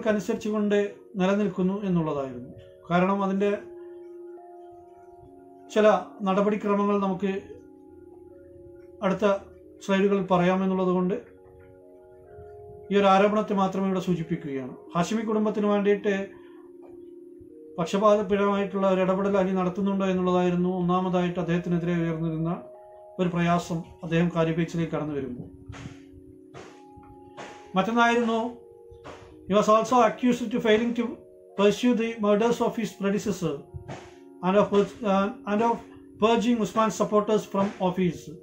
താല്പര്യങ്ങൾക്കനുസരിച്ചുകൊണ്ട് നിലനിൽക്കുന്നു എന്നുള്ളതായിരുന്നു കാരണം അതിന്റെ ചില നടപടിക്രമങ്ങൾ നമുക്ക് അടുത്ത സ്ലൈഡുകളിൽ പറയാമെന്നുള്ളത് കൊണ്ട് ഈ ഒരു ആരോപണത്തെ മാത്രമേ ഇവിടെ സൂചിപ്പിക്കുകയാണ് ഹാഷിമി കുടുംബത്തിന് വേണ്ടിയിട്ട് പക്ഷപാതപരമായിട്ടുള്ള ഒരു ഇടപെടൽ അലി നടത്തുന്നുണ്ടോ എന്നുള്ളതായിരുന്നു ഒന്നാമതായിട്ട് അദ്ദേഹത്തിനെതിരെ ഉയർന്നിരുന്ന ഒരു പ്രയാസം അദ്ദേഹം കാര്യപേച്ചിലേക്ക് കടന്നു വരുമ്പോൾ മറ്റൊന്നായിരുന്നു he was also accused to failing to pursue the murders of his predecessor and of and of purging Usman supporters from office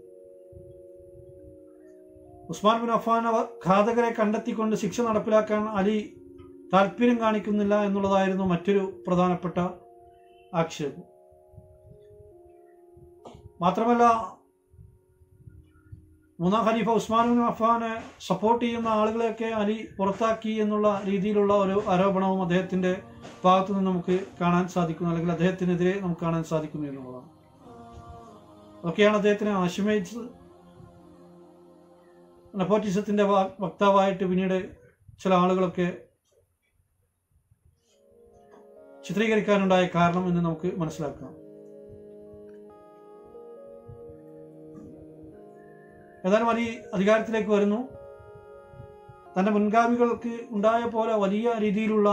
Usman bin Affan ഘാതകരെ കണ്ടെത്തിക്കൊണ്ട് ശിക്ഷ നടപ്പിലാക്കാൻ അലി താല്പര്യം കാണിക്കുന്നില്ല എന്നുള്ളതായിരുന്നു മറ്റൊരു പ്രധാനപ്പെട്ട ആക്ഷേപം മാത്രമല്ല മൂന്നാം ഖലീഫ ഉസ്മാൻ ബിൻ അഫാനെ സപ്പോർട്ട് ചെയ്യുന്ന ആളുകളെയൊക്കെ അലി പുറത്താക്കി എന്നുള്ള രീതിയിലുള്ള ഒരു ആരോപണവും അദ്ദേഹത്തിന്റെ ഭാഗത്തു നിന്ന് നമുക്ക് കാണാൻ സാധിക്കുന്നു അല്ലെങ്കിൽ അദ്ദേഹത്തിനെതിരെ നമുക്ക് കാണാൻ സാധിക്കുന്നു എന്നുള്ളതാണ് അതൊക്കെയാണ് അദ്ദേഹത്തിനെ ആശമയിച്ചത് നെപ്പോറ്റിസത്തിന്റെ വാ- വക്താവായിട്ട് പിന്നീട് ചില ആളുകളൊക്കെ ചിത്രീകരിക്കാനുണ്ടായ കാരണം എന്ന് നമുക്ക് മനസ്സിലാക്കാം ഏതായാലും അലി അധികാരത്തിലേക്ക് വരുന്നു തന്റെ മുൻഗാമികൾക്ക് ഉണ്ടായ പോലെ വലിയ രീതിയിലുള്ള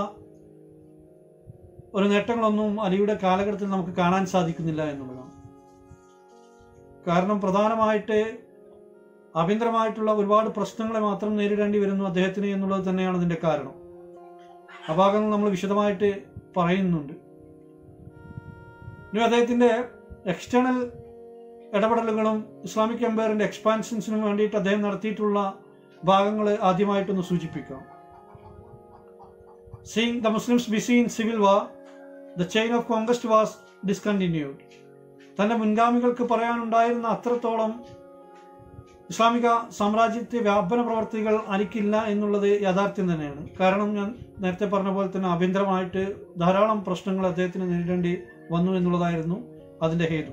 ഒരു നേട്ടങ്ങളൊന്നും അലിയുടെ കാലഘട്ടത്തിൽ നമുക്ക് കാണാൻ സാധിക്കുന്നില്ല എന്നുള്ളതാണ് കാരണം പ്രധാനമായിട്ട് ആഭ്യന്തരമായിട്ടുള്ള ഒരുപാട് പ്രശ്നങ്ങളെ മാത്രം നേരിടേണ്ടി വരുന്നു അദ്ദേഹത്തിന് എന്നുള്ളത് തന്നെയാണ് ഇതിന്റെ കാരണം ആ ഭാഗങ്ങൾ നമ്മൾ വിശദമായിട്ട് പറയുന്നുണ്ട് ഇനി അദ്ദേഹത്തിന്റെ എക്സ്റ്റേണൽ ഇടപെടലുകളും ഇസ്ലാമിക് എംപയറിന്റെ എക്സ്പാൻഷൻസിനും വേണ്ടിയിട്ട് അദ്ദേഹം നടത്തിയിട്ടുള്ള ഭാഗങ്ങൾ ആദ്യമായിട്ടൊന്ന് സൂചിപ്പിക്കാം seeing the Muslims busy in civil war the chain of conquest was discontinued തന്റെ മുൻഗാമികൾക്ക് പറയാനുണ്ടായിരുന്ന അത്രത്തോളം ഇസ്ലാമിക സാമ്രാജ്യത്തെ വ്യാപന പ്രവർത്തികൾ അനിക്കില്ല എന്നുള്ളത് യാഥാർത്ഥ്യം തന്നെയാണ് കാരണം ഞാൻ നേരത്തെ പറഞ്ഞ പോലെ തന്നെ ആഭ്യന്തരമായിട്ട് ധാരാളം പ്രശ്നങ്ങൾ അദ്ദേഹത്തിന് നേരിടേണ്ടി വന്നു എന്നുള്ളതായിരുന്നു അതിന്റെ ഹേതു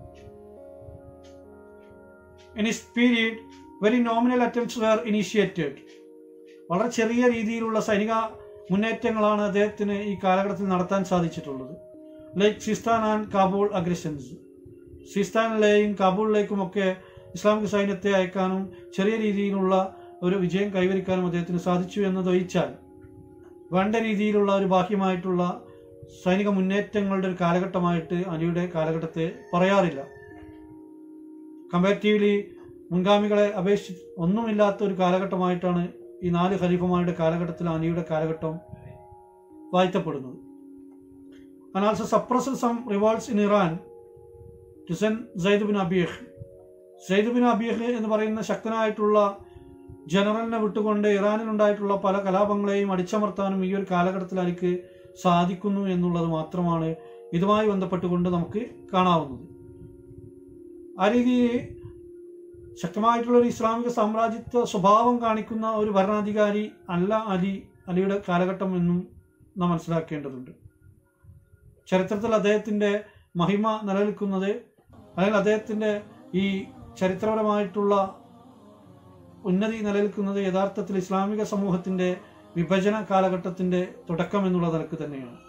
in his period very nominal attempts were initiated വളരെ ചെറിയ രീതിയിലുള്ള സൈനിക മുന്നേറ്റങ്ങളാണ് അദ്ദേഹത്തിന് ഈ കാലഘട്ടത്തിൽ നടത്താൻ സാധിച്ചിട്ടുള്ളത് like Sistan and Kabul aggressions സിസ്താനിലെയും കാബൂളിലേക്കുമൊക്കെ ഇസ്ലാമിക സൈന്യത്തെ അയക്കാനും ചെറിയ രീതിയിലുള്ള ഒരു വിജയം കൈവരിക്കാനും അദ്ദേഹത്തിന് സാധിച്ചു എന്നതൊഴിച്ചാൽ വേണ്ട രീതിയിലുള്ള ഒരു ബാഹ്യമായിട്ടുള്ള സൈനിക മുന്നേറ്റങ്ങളുടെ ഒരു കാലഘട്ടമായിട്ട് അലിയുടെ കാലഘട്ടത്തെ പറയാറില്ല കമ്പാരിറ്റീവ്ലി മുൻഗാമികളെ അപേക്ഷിച്ച് ഒന്നുമില്ലാത്ത ഒരു കാലഘട്ടമായിട്ടാണ് ഈ നാല് ഖലീഫമാരുടെ കാലഘട്ടത്തിൽ അലിയുടെ കാലഘട്ടം വാഴ്ത്തപ്പെടുന്നത് and also suppressed some revolts in Iran to send Zaid bin Abiyah. Zaid bin Abih എന്ന് പറയുന്ന ശക്തനായിട്ടുള്ള ജനറലിനെ വിട്ടുകൊണ്ട് ഇറാനിൽ ഉണ്ടായിട്ടുള്ള പല കലാപങ്ങളെയും അടിച്ചമർത്താനും ഈ ഒരു കാലഘട്ടത്തിൽ എനിക്ക് സാധിക്കുന്നു എന്നുള്ളത് മാത്രമാണ് ഇതുമായി ബന്ധപ്പെട്ടുകൊണ്ട് നമുക്ക് കാണാവുന്നത് ആ രീതിയിൽ ശക്തമായിട്ടുള്ള ഒരു ഇസ്ലാമിക സാമ്രാജ്യത്വ സ്വഭാവം കാണിക്കുന്ന ഒരു ഭരണാധികാരി അല്ല അലി അലിയുടെ കാലഘട്ടം എന്നും നാം മനസ്സിലാക്കേണ്ടതുണ്ട് ചരിത്രത്തിൽ അദ്ദേഹത്തിന്റെ മഹിമ നിലനിൽക്കുന്നത് അല്ലെങ്കിൽ അദ്ദേഹത്തിന്റെ ഈ ചരിത്രപരമായിട്ടുള്ള ഉന്നതി നിലനിൽക്കുന്നത് യഥാർത്ഥത്തിൽ ഇസ്ലാമിക സമൂഹത്തിന്റെ വിഭജന കാലഘട്ടത്തിന്റെ തുടക്കം എന്നുള്ള നിലക്ക് തന്നെയാണ്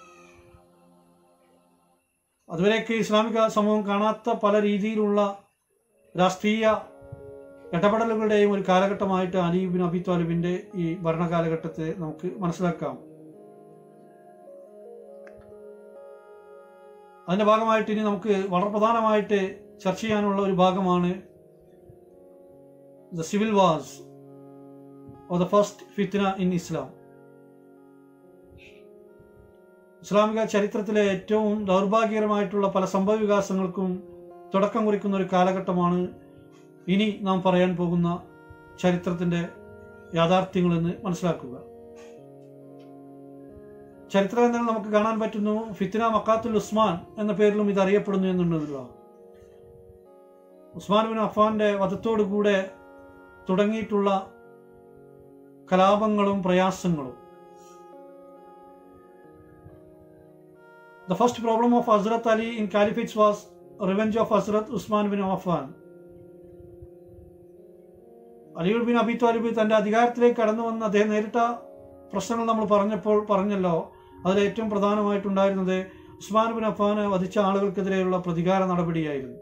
അതുവരെയൊക്കെ ഇസ്ലാമിക സമൂഹം കാണാത്ത പല രീതിയിലുള്ള രാഷ്ട്രീയ ഇടപെടലുകളുടെയും ഒരു കാലഘട്ടമായിട്ട് അലീബിൻ അബി താലിബിന്റെ ഈ ഭരണകാലഘട്ടത്തെ നമുക്ക് മനസ്സിലാക്കാം അതിന്റെ ഭാഗമായിട്ട് ഇനി നമുക്ക് വളരെ പ്രധാനമായിട്ട് ചർച്ച ചെയ്യാനുള്ള ഒരു ഭാഗമാണ് the civil wars of the first Fitna in Islam ഇസ്ലാമിക ചരിത്രത്തിലെ ഏറ്റവും ദൗർഭാഗ്യകരമായിട്ടുള്ള പല സംഭവ വികാസങ്ങൾക്കും തുടക്കം കുറിക്കുന്ന ഒരു കാലഘട്ടമാണ് ഇനി നാം പറയാൻ പോകുന്ന ചരിത്രത്തിന്റെ യാഥാർത്ഥ്യങ്ങളെന്ന് മനസ്സിലാക്കുക ചരിത്ര ഗ്രന്ഥങ്ങൾ നമുക്ക് കാണാൻ പറ്റുന്നു ഫിത്തിന മക്കാത്തുൽ ഉസ്മാൻ എന്ന പേരിലും ഇത് അറിയപ്പെടുന്നു എന്നുള്ളതാണ് ഉസ്മാൻ ബിൻ അഫാന്റെ വധത്തോടു കൂടെ തുടങ്ങിയിട്ടുള്ള കലാപങ്ങളും പ്രയാസങ്ങളും the first problem of Hazrat Ali in caliphates was revenge of Hazrat Usman bin Affan അലിയുൽ ബിൻ അബി താലിബ് തന്റെ അധികാരത്തിലേക്ക് കടന്നു വന്ന് അദ്ദേഹം നേരിട്ട പ്രശ്നങ്ങൾ നമ്മൾ പറഞ്ഞപ്പോൾ പറഞ്ഞല്ലോ അതിൽ ഏറ്റവും പ്രധാനമായിട്ടുണ്ടായിരുന്നത് ഉസ്മാൻ ബിൻ അഫാന് വധിച്ച ആളുകൾക്കെതിരെയുള്ള പ്രതികാര നടപടിയായിരുന്നു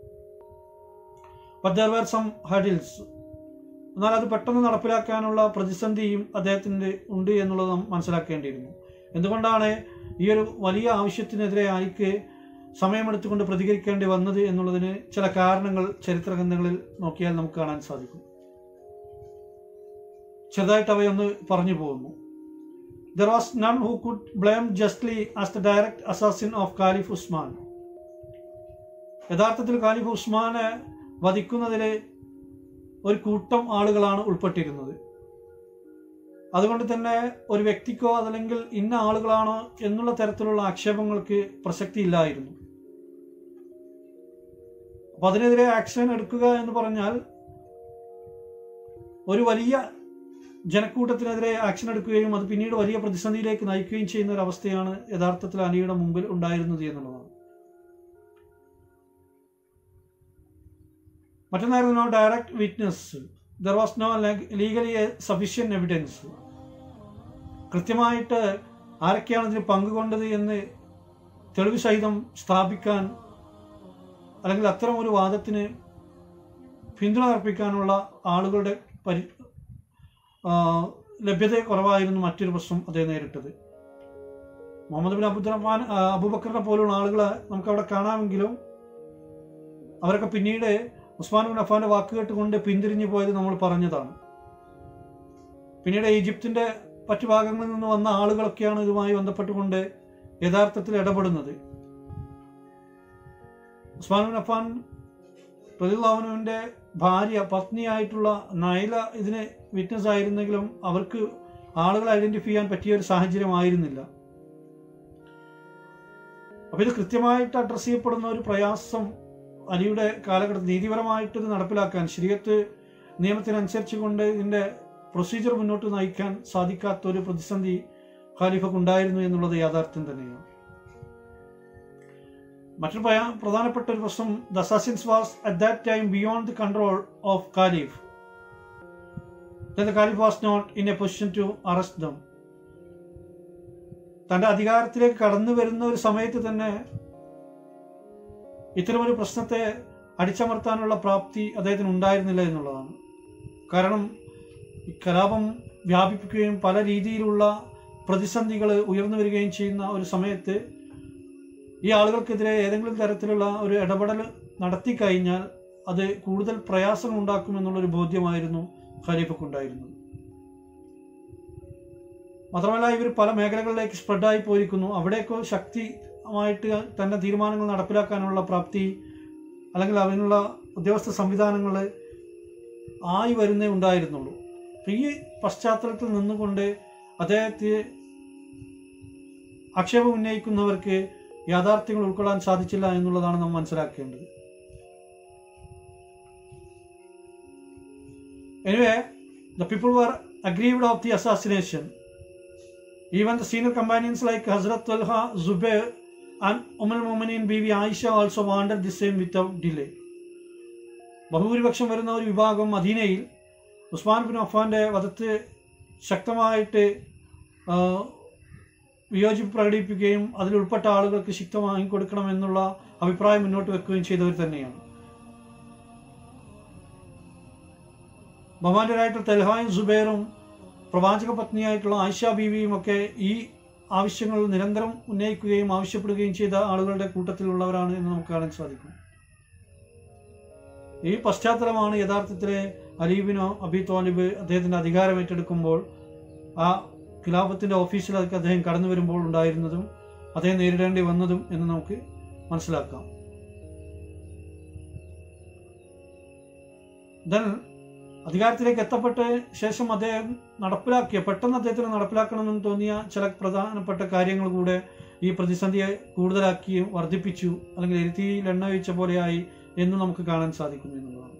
But there were some hurdles. എന്നാൽ അത് പെട്ടെന്ന് നടപ്പിലാക്കാനുള്ള പ്രതിസന്ധിയും അദ്ദേഹത്തിന് ഉണ്ട് എന്നുള്ളത് നാം മനസ്സിലാക്കേണ്ടിയിരുന്നു എന്തുകൊണ്ടാണ് ഈ ഒരു വലിയ ആവശ്യത്തിനെതിരെ അലിക്ക് സമയമെടുത്തുകൊണ്ട് പ്രതികരിക്കേണ്ടി വന്നത് എന്നുള്ളതിന് ചില കാരണങ്ങൾ ചരിത്ര ഗ്രന്ഥങ്ങളിൽ നോക്കിയാൽ നമുക്ക് കാണാൻ സാധിക്കും ചെറുതായിട്ട് അവയൊന്ന് പറഞ്ഞു പോകുന്നു there was none who could blame justly as the direct assassin of caliph Usman യഥാർത്ഥത്തിൽ കാലിഫ് ഉസ്മാനെ വധിക്കുന്നതിൽ ഒരു കൂട്ടം ആളുകളാണ് ഉൾപ്പെട്ടിരുന്നത് അതുകൊണ്ട് തന്നെ ഒരു വ്യക്തിക്കോ അതല്ലെങ്കിൽ ഇന്ന ആളുകളാണോ എന്നുള്ള തരത്തിലുള്ള ആക്ഷേപങ്ങൾക്ക് പ്രസക്തി ഇല്ലായിരുന്നു അപ്പൊ അതിനെതിരെ ആക്ഷൻ എടുക്കുക എന്ന് പറഞ്ഞാൽ ഒരു വലിയ ജനക്കൂട്ടത്തിനെതിരെ ആക്ഷൻ എടുക്കുകയും അത് പിന്നീട് വലിയ പ്രതിസന്ധിയിലേക്ക് നയിക്കുകയും ചെയ്യുന്ന ഒരു അവസ്ഥയാണ് യഥാർത്ഥത്തിൽ അലിയുടെ മുമ്പിൽ ഉണ്ടായിരുന്നത് എന്നുള്ളതാണ് മറ്റൊന്നായിരുന്നു direct witness there was no legally sufficient evidence കൃത്യമായിട്ട് ആരൊക്കെയാണ് ഇതിന് പങ്കുകൊണ്ടത് എന്ന് തെളിവ് സഹിതം സ്ഥാപിക്കാൻ അല്ലെങ്കിൽ അത്തരം ഒരു വാദത്തിന് പിന്തുണ അർപ്പിക്കാനുള്ള ആളുകളുടെ പരി ആ, ലഭ്യത കുറവായിരുന്നു മറ്റൊരു പ്രശ്നം അദ്ദേഹം നേരിട്ടത് മുഹമ്മദ് ബിൻ അബ്ദുറഹ്മാൻ ആ, അബൂബക്കറിനെ പോലുള്ള ആളുകളെ നമുക്ക് അവിടെ കാണാമെങ്കിലും അവരൊക്കെ പിന്നീട് ഉസ്മാൻ ബിൻ അഫാന്റെ വാക്ക് കേട്ടുകൊണ്ട് പിന്തിരിഞ്ഞു പോയത് നമ്മൾ പറഞ്ഞതാണ് പിന്നീട് ഈജിപ്തിന്റെ മറ്റു ഭാഗങ്ങളിൽ നിന്ന് വന്ന ആളുകളൊക്കെയാണ് ഇതുമായി ബന്ധപ്പെട്ടുകൊണ്ട് യഥാർത്ഥത്തിൽ ഇടപെടുന്നത് ഉസ്മാൻ ബിൻ അഫാൻ പ്രതിലാവനുവിന്റെ ഭാര്യ പത്നിയായിട്ടുള്ള നൈല ഇതിന് വിറ്റ്നസ് ആയിരുന്നെങ്കിലും അവർക്ക് ആളുകളെ ഐഡന്റിഫൈ ചെയ്യാൻ പറ്റിയ ഒരു സാഹചര്യമായിരുന്നില്ല അപ്പൊ ഇത് കൃത്യമായിട്ട് അഡ്രസ് ചെയ്യപ്പെടുന്ന ഒരു പ്രയാസം അലിയുടെ കാലഘട്ടത്തിൽ നീതിപരമായിട്ട് ഇത് നടപ്പിലാക്കാൻ ശരീരത്ത് നിയമത്തിനനുസരിച്ച് കൊണ്ട് ഇതിന്റെ പ്രൊസീജിയർ മുന്നോട്ട് നയിക്കാൻ സാധിക്കാത്ത ഒരു പ്രതിസന്ധി ഖാലിഫക്ക് ഉണ്ടായിരുന്നു എന്നുള്ളത് യാഥാർത്ഥ്യം തന്നെയാണ് മറ്റൊരു പ്രയാ- പ്രധാനപ്പെട്ട ഒരു പ്രശ്നം the assassins was at that time beyond the control of caliph the caliph was not in a position to arrest them തന്റെ അധികാരത്തിലേക്ക് കടന്നു വരുന്ന ഒരു സമയത്ത് തന്നെ ഇത്തരമൊരു പ്രശ്നത്തെ അടിച്ചമർത്താനുള്ള പ്രാപ്തി അദ്ദേഹത്തിന് ഉണ്ടായിരുന്നില്ല എന്നുള്ളതാണ് കാരണം ഈ കലാപം വ്യാപിപ്പിക്കുകയും പല രീതിയിലുള്ള പ്രതിസന്ധികൾ ഉയർന്നു വരികയും ചെയ്യുന്ന ഒരു സമയത്ത് ഈ ആളുകൾക്കെതിരെ ഏതെങ്കിലും തരത്തിലുള്ള ഒരു ഇടപെടൽ നടത്തി കഴിഞ്ഞാൽ അത് കൂടുതൽ പ്രയാസം ഉണ്ടാക്കുമെന്നുള്ളൊരു ബോധ്യമായിരുന്നു ഖലീഫക്കുണ്ടായിരുന്നത് മാത്രമല്ല ഇവർ പല മേഖലകളിലേക്ക് സ്പ്രെഡായി പോയിരിക്കുന്നു അവിടെയൊക്കെ ശക്തിമായിട്ട് തന്റെ തീരുമാനങ്ങൾ നടപ്പിലാക്കാനുള്ള പ്രാപ്തി അല്ലെങ്കിൽ അതിനുള്ള ഉദ്യോഗസ്ഥ സംവിധാനങ്ങൾ ആയി വരുന്നേ ഉണ്ടായിരുന്നുള്ളൂ അപ്പൊ ഈ പശ്ചാത്തലത്തിൽ നിന്നുകൊണ്ട് അദ്ദേഹത്തെ ആക്ഷേപം ഉന്നയിക്കുന്നവർക്ക് യാഥാർത്ഥ്യങ്ങൾ ഉൾക്കൊള്ളാൻ സാധിച്ചില്ല എന്നുള്ളതാണ് നാം മനസ്സിലാക്കേണ്ടത് anyway the people were aggrieved of the assassination even the senior companions like Hazrat Talha Zubair and Ummul Mominin Beevi Aisha also wanted the same without delay ബഹുഭൂരിപക്ഷം വരുന്ന ഒരു വിഭാഗം മദീനയിൽ ഉസ്മാൻ ബിൻ അഫാന്റെ വധത്ത് ശക്തമായിട്ട് ആ, വിയോജിപ്പ് പ്രകടിപ്പിക്കുകയും അതിൽ ഉൾപ്പെട്ട ആളുകൾക്ക് ശിക്ഷ വാങ്ങിക്കൊടുക്കണം എന്നുള്ള അഭിപ്രായം മുന്നോട്ട് വെക്കുകയും ചെയ്തവർ തന്നെയാണ് ബഹുമാന്യരായിട്ടുള്ള തെൽഹായും സുബൈറും പ്രവാചക പത്നിയായിട്ടുള്ള ആയിഷ ബീവിയും ഒക്കെ ഈ ആവശ്യങ്ങൾ നിരന്തരം ഉന്നയിക്കുകയും ആവശ്യപ്പെടുകയും ചെയ്ത ആളുകളുടെ കൂട്ടത്തിലുള്ളവരാണ് എന്ന് നമുക്ക് കാണാൻ സാധിക്കും ഈ പശ്ചാത്തലമാണ് യഥാർത്ഥത്തിലെ അലീബിനോ അബി തോലിബ് അദ്ദേഹത്തിന്റെ അധികാരം ഏറ്റെടുക്കുമ്പോൾ ആ ഖിലാഫത്തിന്റെ ഓഫീസിലേക്ക് അദ്ദേഹം കടന്നു വരുമ്പോൾ ഉണ്ടായിരുന്നതും അദ്ദേഹം നേരിടേണ്ടി വന്നതും എന്ന് നമുക്ക് മനസ്സിലാക്കാം ദെൻ അധികാരത്തിലേക്ക് എത്തപ്പെട്ട ശേഷം അദ്ദേഹം നടപ്പിലാക്കിയ പെട്ടെന്ന് അദ്ദേഹത്തിന് നടപ്പിലാക്കണമെന്ന് തോന്നിയ ചില പ്രധാനപ്പെട്ട കാര്യങ്ങൾ കൂടെ ഈ പ്രതിസന്ധിയെ കൂടുതലാക്കിയും വർദ്ധിപ്പിച്ചു അല്ലെങ്കിൽ എരുത്തിയിൽ എണ്ണ ഒഴിച്ച പോലെയായി എന്ന് നമുക്ക് കാണാൻ സാധിക്കുന്നു എന്നുള്ളതാണ്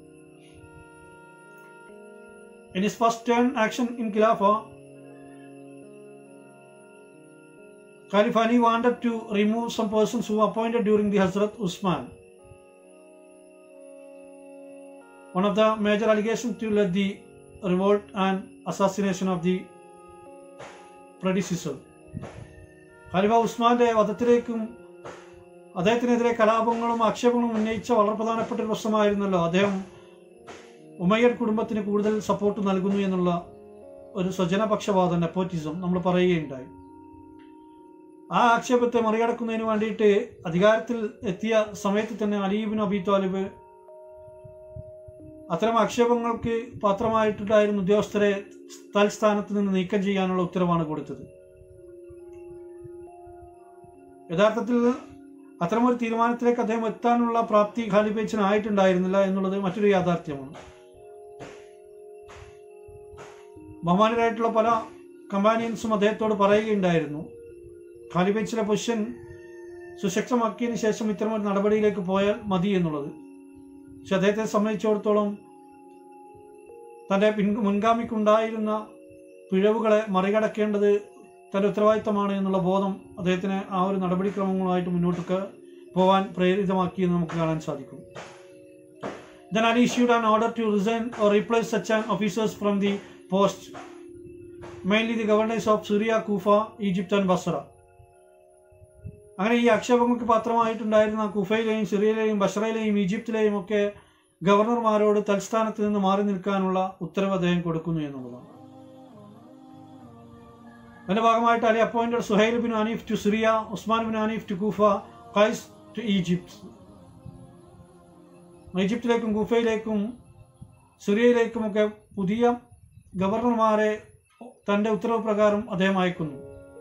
in his first term action in Khilafa Khalifani wanted to remove some persons who were appointed during the Hazrat Usman. One of the major allegations to led the revolt and assassination of the predecessor. ഖലിഫ ഉസ്മാന്റെ വധത്തിലേക്കും അദ്ദേഹത്തിനെതിരെ കലാപങ്ങളും ആക്ഷേപങ്ങളും ഉന്നയിച്ച വളരെ പ്രധാനപ്പെട്ട ഒരു പ്രശ്നമായിരുന്നല്ലോ അദ്ദേഹം ഉമയ്യർ കുടുംബത്തിന് കൂടുതൽ സപ്പോർട്ട് നൽകുന്നു എന്നുള്ള ഒരു സ്വജനപക്ഷപാതം നെപ്പോറ്റിസം നമ്മൾ പറയുകയുണ്ടായി ആ ആക്ഷേപത്തെ മറികടക്കുന്നതിന് വേണ്ടിയിട്ട് അധികാരത്തിൽ എത്തിയ സമയത്ത് തന്നെ അലീബിൻ അബി താലിബ് അത്തരം ആക്ഷേപങ്ങൾക്ക് പാത്രമായിട്ടുണ്ടായിരുന്ന ഉദ്യോഗസ്ഥരെ തൽസ്ഥാനത്ത് നിന്ന് നീക്കം ചെയ്യാനുള്ള ഉത്തരവാണ് കൊടുത്തത് യഥാർത്ഥത്തിൽ അത്തരമൊരു തീരുമാനത്തിലേക്ക് അദ്ദേഹം എത്താനുള്ള പ്രാപ്തി ഖാലിബേച്ചിന് ആയിട്ടുണ്ടായിരുന്നില്ല എന്നുള്ളത് മറ്റൊരു യാഥാർത്ഥ്യമാണ് ബഹുമാനരായിട്ടുള്ള പല കമ്പാനിയൻസും അദ്ദേഹത്തോട് പറയുകയുണ്ടായിരുന്നു ഖാലിബേച്ചിലെ പൊസിഷൻ സുശക്തമാക്കിയതിന് ശേഷം ഇത്തരമൊരു നടപടിയിലേക്ക് പോയാൽ മതി എന്നുള്ളത് പക്ഷെ അദ്ദേഹത്തെ സംബന്ധിച്ചിടത്തോളം തൻ്റെ പിൻ മുൻഗാമിക്കുണ്ടായിരുന്ന പിഴവുകളെ മറികടക്കേണ്ടത് തൻ്റെ ഉത്തരവാദിത്തമാണ് എന്നുള്ള ബോധം അദ്ദേഹത്തിന് ആ ഒരു നടപടിക്രമങ്ങളുമായിട്ട് മുന്നോട്ടേക്ക് പോകാൻ പ്രേരിതമാക്കിയെന്ന് നമുക്ക് കാണാൻ സാധിക്കും Then Ali issued an order to resign or replace such an officers from the post, mainly the governors of Syria, Kufa, Egypt and Basra. അങ്ങനെ ഈ ആക്ഷേപങ്ങൾക്ക് പാത്രമായിട്ടുണ്ടായിരുന്ന കുഫയിലെയും സിറിയയിലെയും ബഷറയിലെയും ഈജിപ്തിലെയും ഒക്കെ ഗവർണർമാരോട് തൽസ്ഥാനത്ത് നിന്ന് മാറി നിൽക്കാനുള്ള ഉത്തരവ് അദ്ദേഹം കൊടുക്കുന്നു എന്നുള്ളതാണ് അതിന്റെ ഭാഗമായിട്ട് Ali appointed Suhail bin Anif to Syria Usman bin Anif to Kufa Qais to Egypt ഈജിപ്തിലേക്കും കൂഫയിലേക്കും സിറിയയിലേക്കുമൊക്കെ പുതിയ ഗവർണർമാരെ തന്റെ ഉത്തരവ് പ്രകാരം അദ്ദേഹം അയക്കുന്നു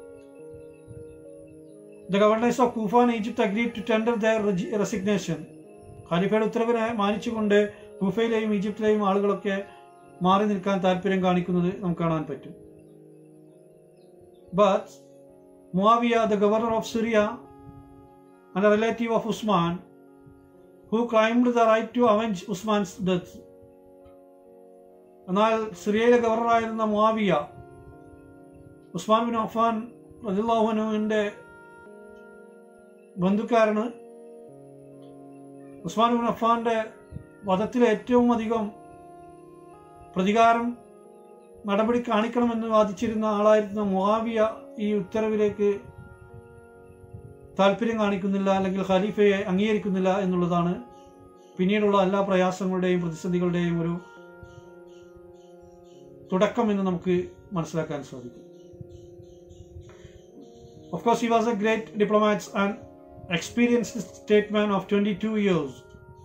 the governors of Kufa and Egypt agree to tender their resignation ഖാലിഫയുടെ ഉത്തരവിനെ മാനിച്ചുകൊണ്ട് കൂഫയിലെയും ഈജിപ്തിലെയും ആളുകളൊക്കെ മാറി നിൽക്കാൻ താല്പര്യം കാണിക്കുന്നത് നമുക്ക് കാണാൻ പറ്റും but Muawiya the governor of Syria and relative of Usman who claimed the right to avenge Usman's death. എന്നാൽ സിറിയയിലെ ഗവർണറായിരുന്ന മുവാവിയ ഉസ്മാൻ ബിൻ അഫാൻ റദിള്ളാഹുനുവിൻ്റെ ബന്ധുക്കാരന് ഉസ്മാൻ ബിൻ അഫാന്റെ വധത്തിൽ ഏറ്റവും അധികം പ്രതികാരം നടപടി കാണിക്കണമെന്ന് വാദിച്ചിരുന്ന ആളായിരുന്ന മുവാവിയ ഈ ഉത്തരവിലേക്ക് താല്പര്യം കാണിക്കുന്നില്ല അല്ലെങ്കിൽ ഖലീഫയെ അംഗീകരിക്കുന്നില്ല എന്നുള്ളതാണ് പിന്നീടുള്ള എല്ലാ പ്രയാസങ്ങളുടെയും പ്രതിസന്ധികളുടെയും ഒരു തുടക്കം എന്ന് നമുക്ക് മനസ്സിലാക്കാൻ സാധിക്കും of course he was a great diplomats and experienced statesman of twenty two years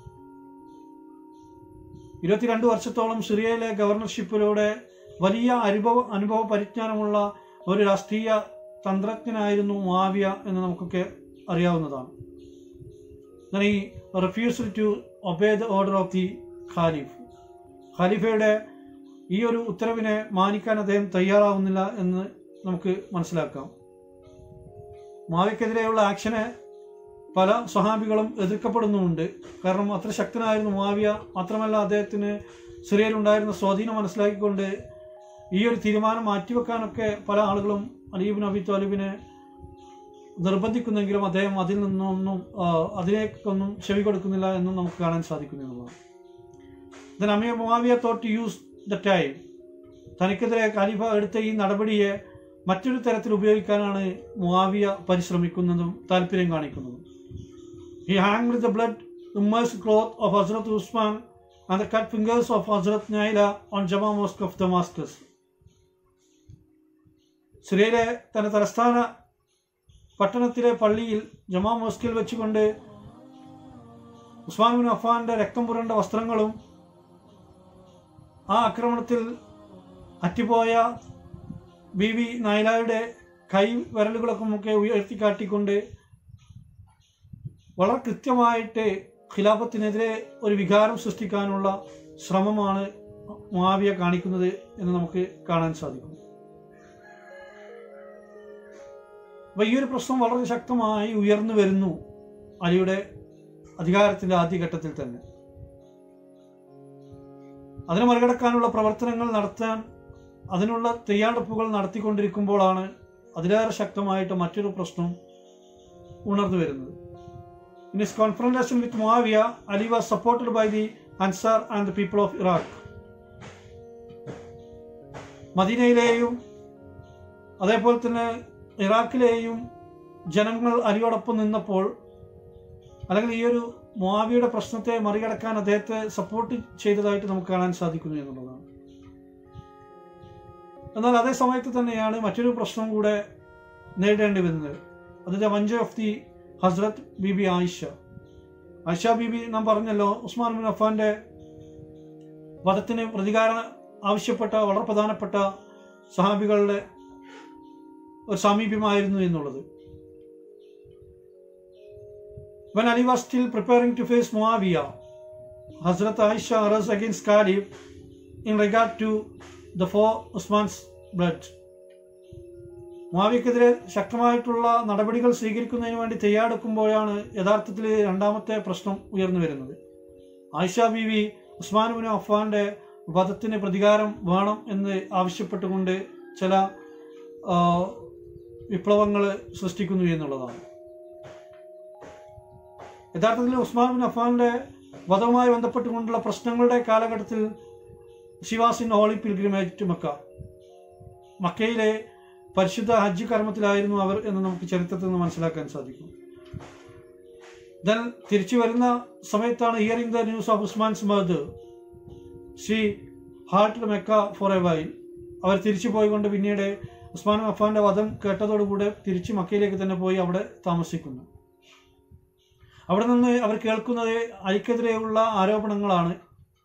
ഇരുപത്തിരണ്ട് വർഷത്തോളം സിറിയയിലെ ഗവർണർഷിപ്പിലൂടെ വലിയ അനുഭവ അനുഭവ പരിജ്ഞാനമുള്ള ഒരു രാഷ്ട്രീയ തന്ത്രജ്ഞനായിരുന്നു മാവിയ എന്ന് നമുക്കൊക്കെ അറിയാവുന്നതാണ് എന്നാൽ ഈ refusal to obey the order of the caliph ഖാലിഫയുടെ ഈ ഒരു ഉത്തരവിനെ മാനിക്കാൻ അദ്ദേഹം തയ്യാറാവുന്നില്ല എന്ന് നമുക്ക് മനസ്സിലാക്കാം മാവിക്കെതിരെയുള്ള ആക്ഷനെ പല സ്വഹാബികളും എതിർക്കപ്പെടുന്നുമുണ്ട് കാരണം അത്ര ശക്തനായിരുന്നു മാവിയ മാത്രമല്ല അദ്ദേഹത്തിന് സിറിയയിലുണ്ടായിരുന്ന സ്വാധീനം മനസ്സിലാക്കിക്കൊണ്ട് ഈ ഒരു തീരുമാനം മാറ്റിവെക്കാനൊക്കെ പല ആളുകളും അലീബിൻ അബി താലിബിനെ നിർബന്ധിക്കുന്നെങ്കിലും അദ്ദേഹം അതിൽ നിന്നൊന്നും ആ, അതിലേക്കൊന്നും ചെവി കൊടുക്കുന്നില്ല എന്നും നമുക്ക് കാണാൻ സാധിക്കുന്നു എന്നുള്ളതാണ് then Amir Muawiya thought use the time തനിക്കെതിരെ ഖലീഫ എടുത്ത ഈ നടപടിയെ മറ്റൊരു തരത്തിൽ ഉപയോഗിക്കാനാണ് മുവാവിയ പരിശ്രമിക്കുന്നതും താല്പര്യം കാണിക്കുന്നതും he hang with the blood immersed cloth of Hazrat Usman and the cut fingers of Hazrat Naila on Jama mosque of Damascus സിറിയയിലെ തന്റെ തലസ്ഥാന പട്ടണത്തിലെ പള്ളിയിൽ ജമാ മോസ്കിൽ വെച്ചുകൊണ്ട് ഉസ്മാൻ ബിൻ അഫാന്റെ രക്തം പുരണ്ട വസ്ത്രങ്ങളും ആ ആക്രമണത്തിൽ അറ്റുപോയ ബി വി നായലായുടെ കൈ വിരലുകളൊക്കെ ഉയർത്തിക്കാട്ടിക്കൊണ്ട് വളരെ കൃത്യമായിട്ട് ഖിലാഫത്തിനെതിരെ ഒരു വികാരം സൃഷ്ടിക്കാനുള്ള ശ്രമമാണ് മുആവിയ കാണിക്കുന്നത് എന്ന് നമുക്ക് കാണാൻ സാധിക്കും അപ്പൊ ഈ ഒരു പ്രശ്നം വളരെ ശക്തമായി ഉയർന്നു വരുന്നു അലിയുടെ അധികാരത്തിന്റെ ആദ്യഘട്ടത്തിൽ തന്നെ അതിനെ മറികടക്കാനുള്ള പ്രവർത്തനങ്ങൾ നടത്താൻ അതിനുള്ള തയ്യാറെടുപ്പുകൾ നടത്തിക്കൊണ്ടിരിക്കുമ്പോഴാണ് അതിലേറെ ശക്തമായിട്ട് മറ്റൊരു പ്രശ്നം ഉണർന്നു വരുന്നത് in his confrontation with Muawiya Ali was supported by the Ansar and the people of Iraq മദീനയിലെയും അതേപോലെ തന്നെ ഇറാഖിലെയും ജനങ്ങൾ അലിയോടൊപ്പം നിന്നപ്പോൾ അല്ലെങ്കിൽ ഈ ഒരു മുവാവിയുടെ പ്രശ്നത്തെ മറികടക്കാൻ അദ്ദേഹത്തെ സപ്പോർട്ട് ചെയ്തതായിട്ട് നമുക്ക് കാണാൻ സാധിക്കുന്നു എന്നുള്ളതാണ് എന്നാൽ അതേ സമയത്ത് തന്നെയാണ് മറ്റൊരു പ്രശ്നം കൂടെ നേരിടേണ്ടി വരുന്നത് അത് ദ വഞ്ച ഓഫ് ദി ഹസ്രത്ത് ബിബി ആയിഷ ആയിഷ ബിബി നാം പറഞ്ഞല്ലോ ഉസ്മാൻ ബിൻ അഫാന്റെ വധത്തിന് പ്രതികാരം ആവശ്യപ്പെട്ട വളരെ പ്രധാനപ്പെട്ട സഹാബികളുടെ ഒരു സാമീപ്യമായിരുന്നു എന്നുള്ളത് When Ali was still preparing to face Muawiyah, Hazrat Aisha arose against Khalif in regard to the four Usman's blood. മുവാവിയക്കെതിരെ ശക്തമായിട്ടുള്ള നടപടികൾ സ്വീകരിക്കുന്നതിന് വേണ്ടി തയ്യാറെടുക്കുമ്പോഴാണ് യഥാർത്ഥത്തിൽ രണ്ടാമത്തെ പ്രശ്നം ഉയർന്നു വരുന്നത് ആയിഷ ബീവി ഉസ്മാൻ ബിൻ അഫ്ഫാന്റെ വധത്തിന് പ്രതികാരം വേണം എന്ന് ആവശ്യപ്പെട്ടുകൊണ്ട് ചില വിപ്ലവങ്ങൾ സൃഷ്ടിക്കുന്നു എന്നുള്ളതാണ് യഥാർത്ഥത്തിൽ ഉസ്മാൻ ബിൻ അഫാന്റെ വധവുമായി ബന്ധപ്പെട്ടുകൊണ്ടുള്ള പ്രശ്നങ്ങളുടെ കാലഘട്ടത്തിൽ she was in holy pilgrimage to Mecca മക്കയിലെ പരിശുദ്ധ ഹജ്ജ് കർമ്മത്തിലായിരുന്നു അവർ എന്ന് നമുക്ക് ചരിത്രത്തിൽ നിന്ന് മനസ്സിലാക്കാൻ സാധിക്കും ദൻ തിരിച്ചു വരുന്ന സമയത്താണ് hearing the news of Usman's murder she halt Mecca for a while അവർ തിരിച്ചു പോയിക്കൊണ്ട് പിന്നീട് ഉസ്മാൻ അഫാന്റെ വധം കേട്ടതോടുകൂടെ തിരിച്ച് മക്കയിലേക്ക് തന്നെ പോയി അവിടെ താമസിക്കുന്നു അവിടെ നിന്ന് അവർ കേൾക്കുന്നത് അലിക്കെതിരെയുള്ള ആരോപണങ്ങളാണ്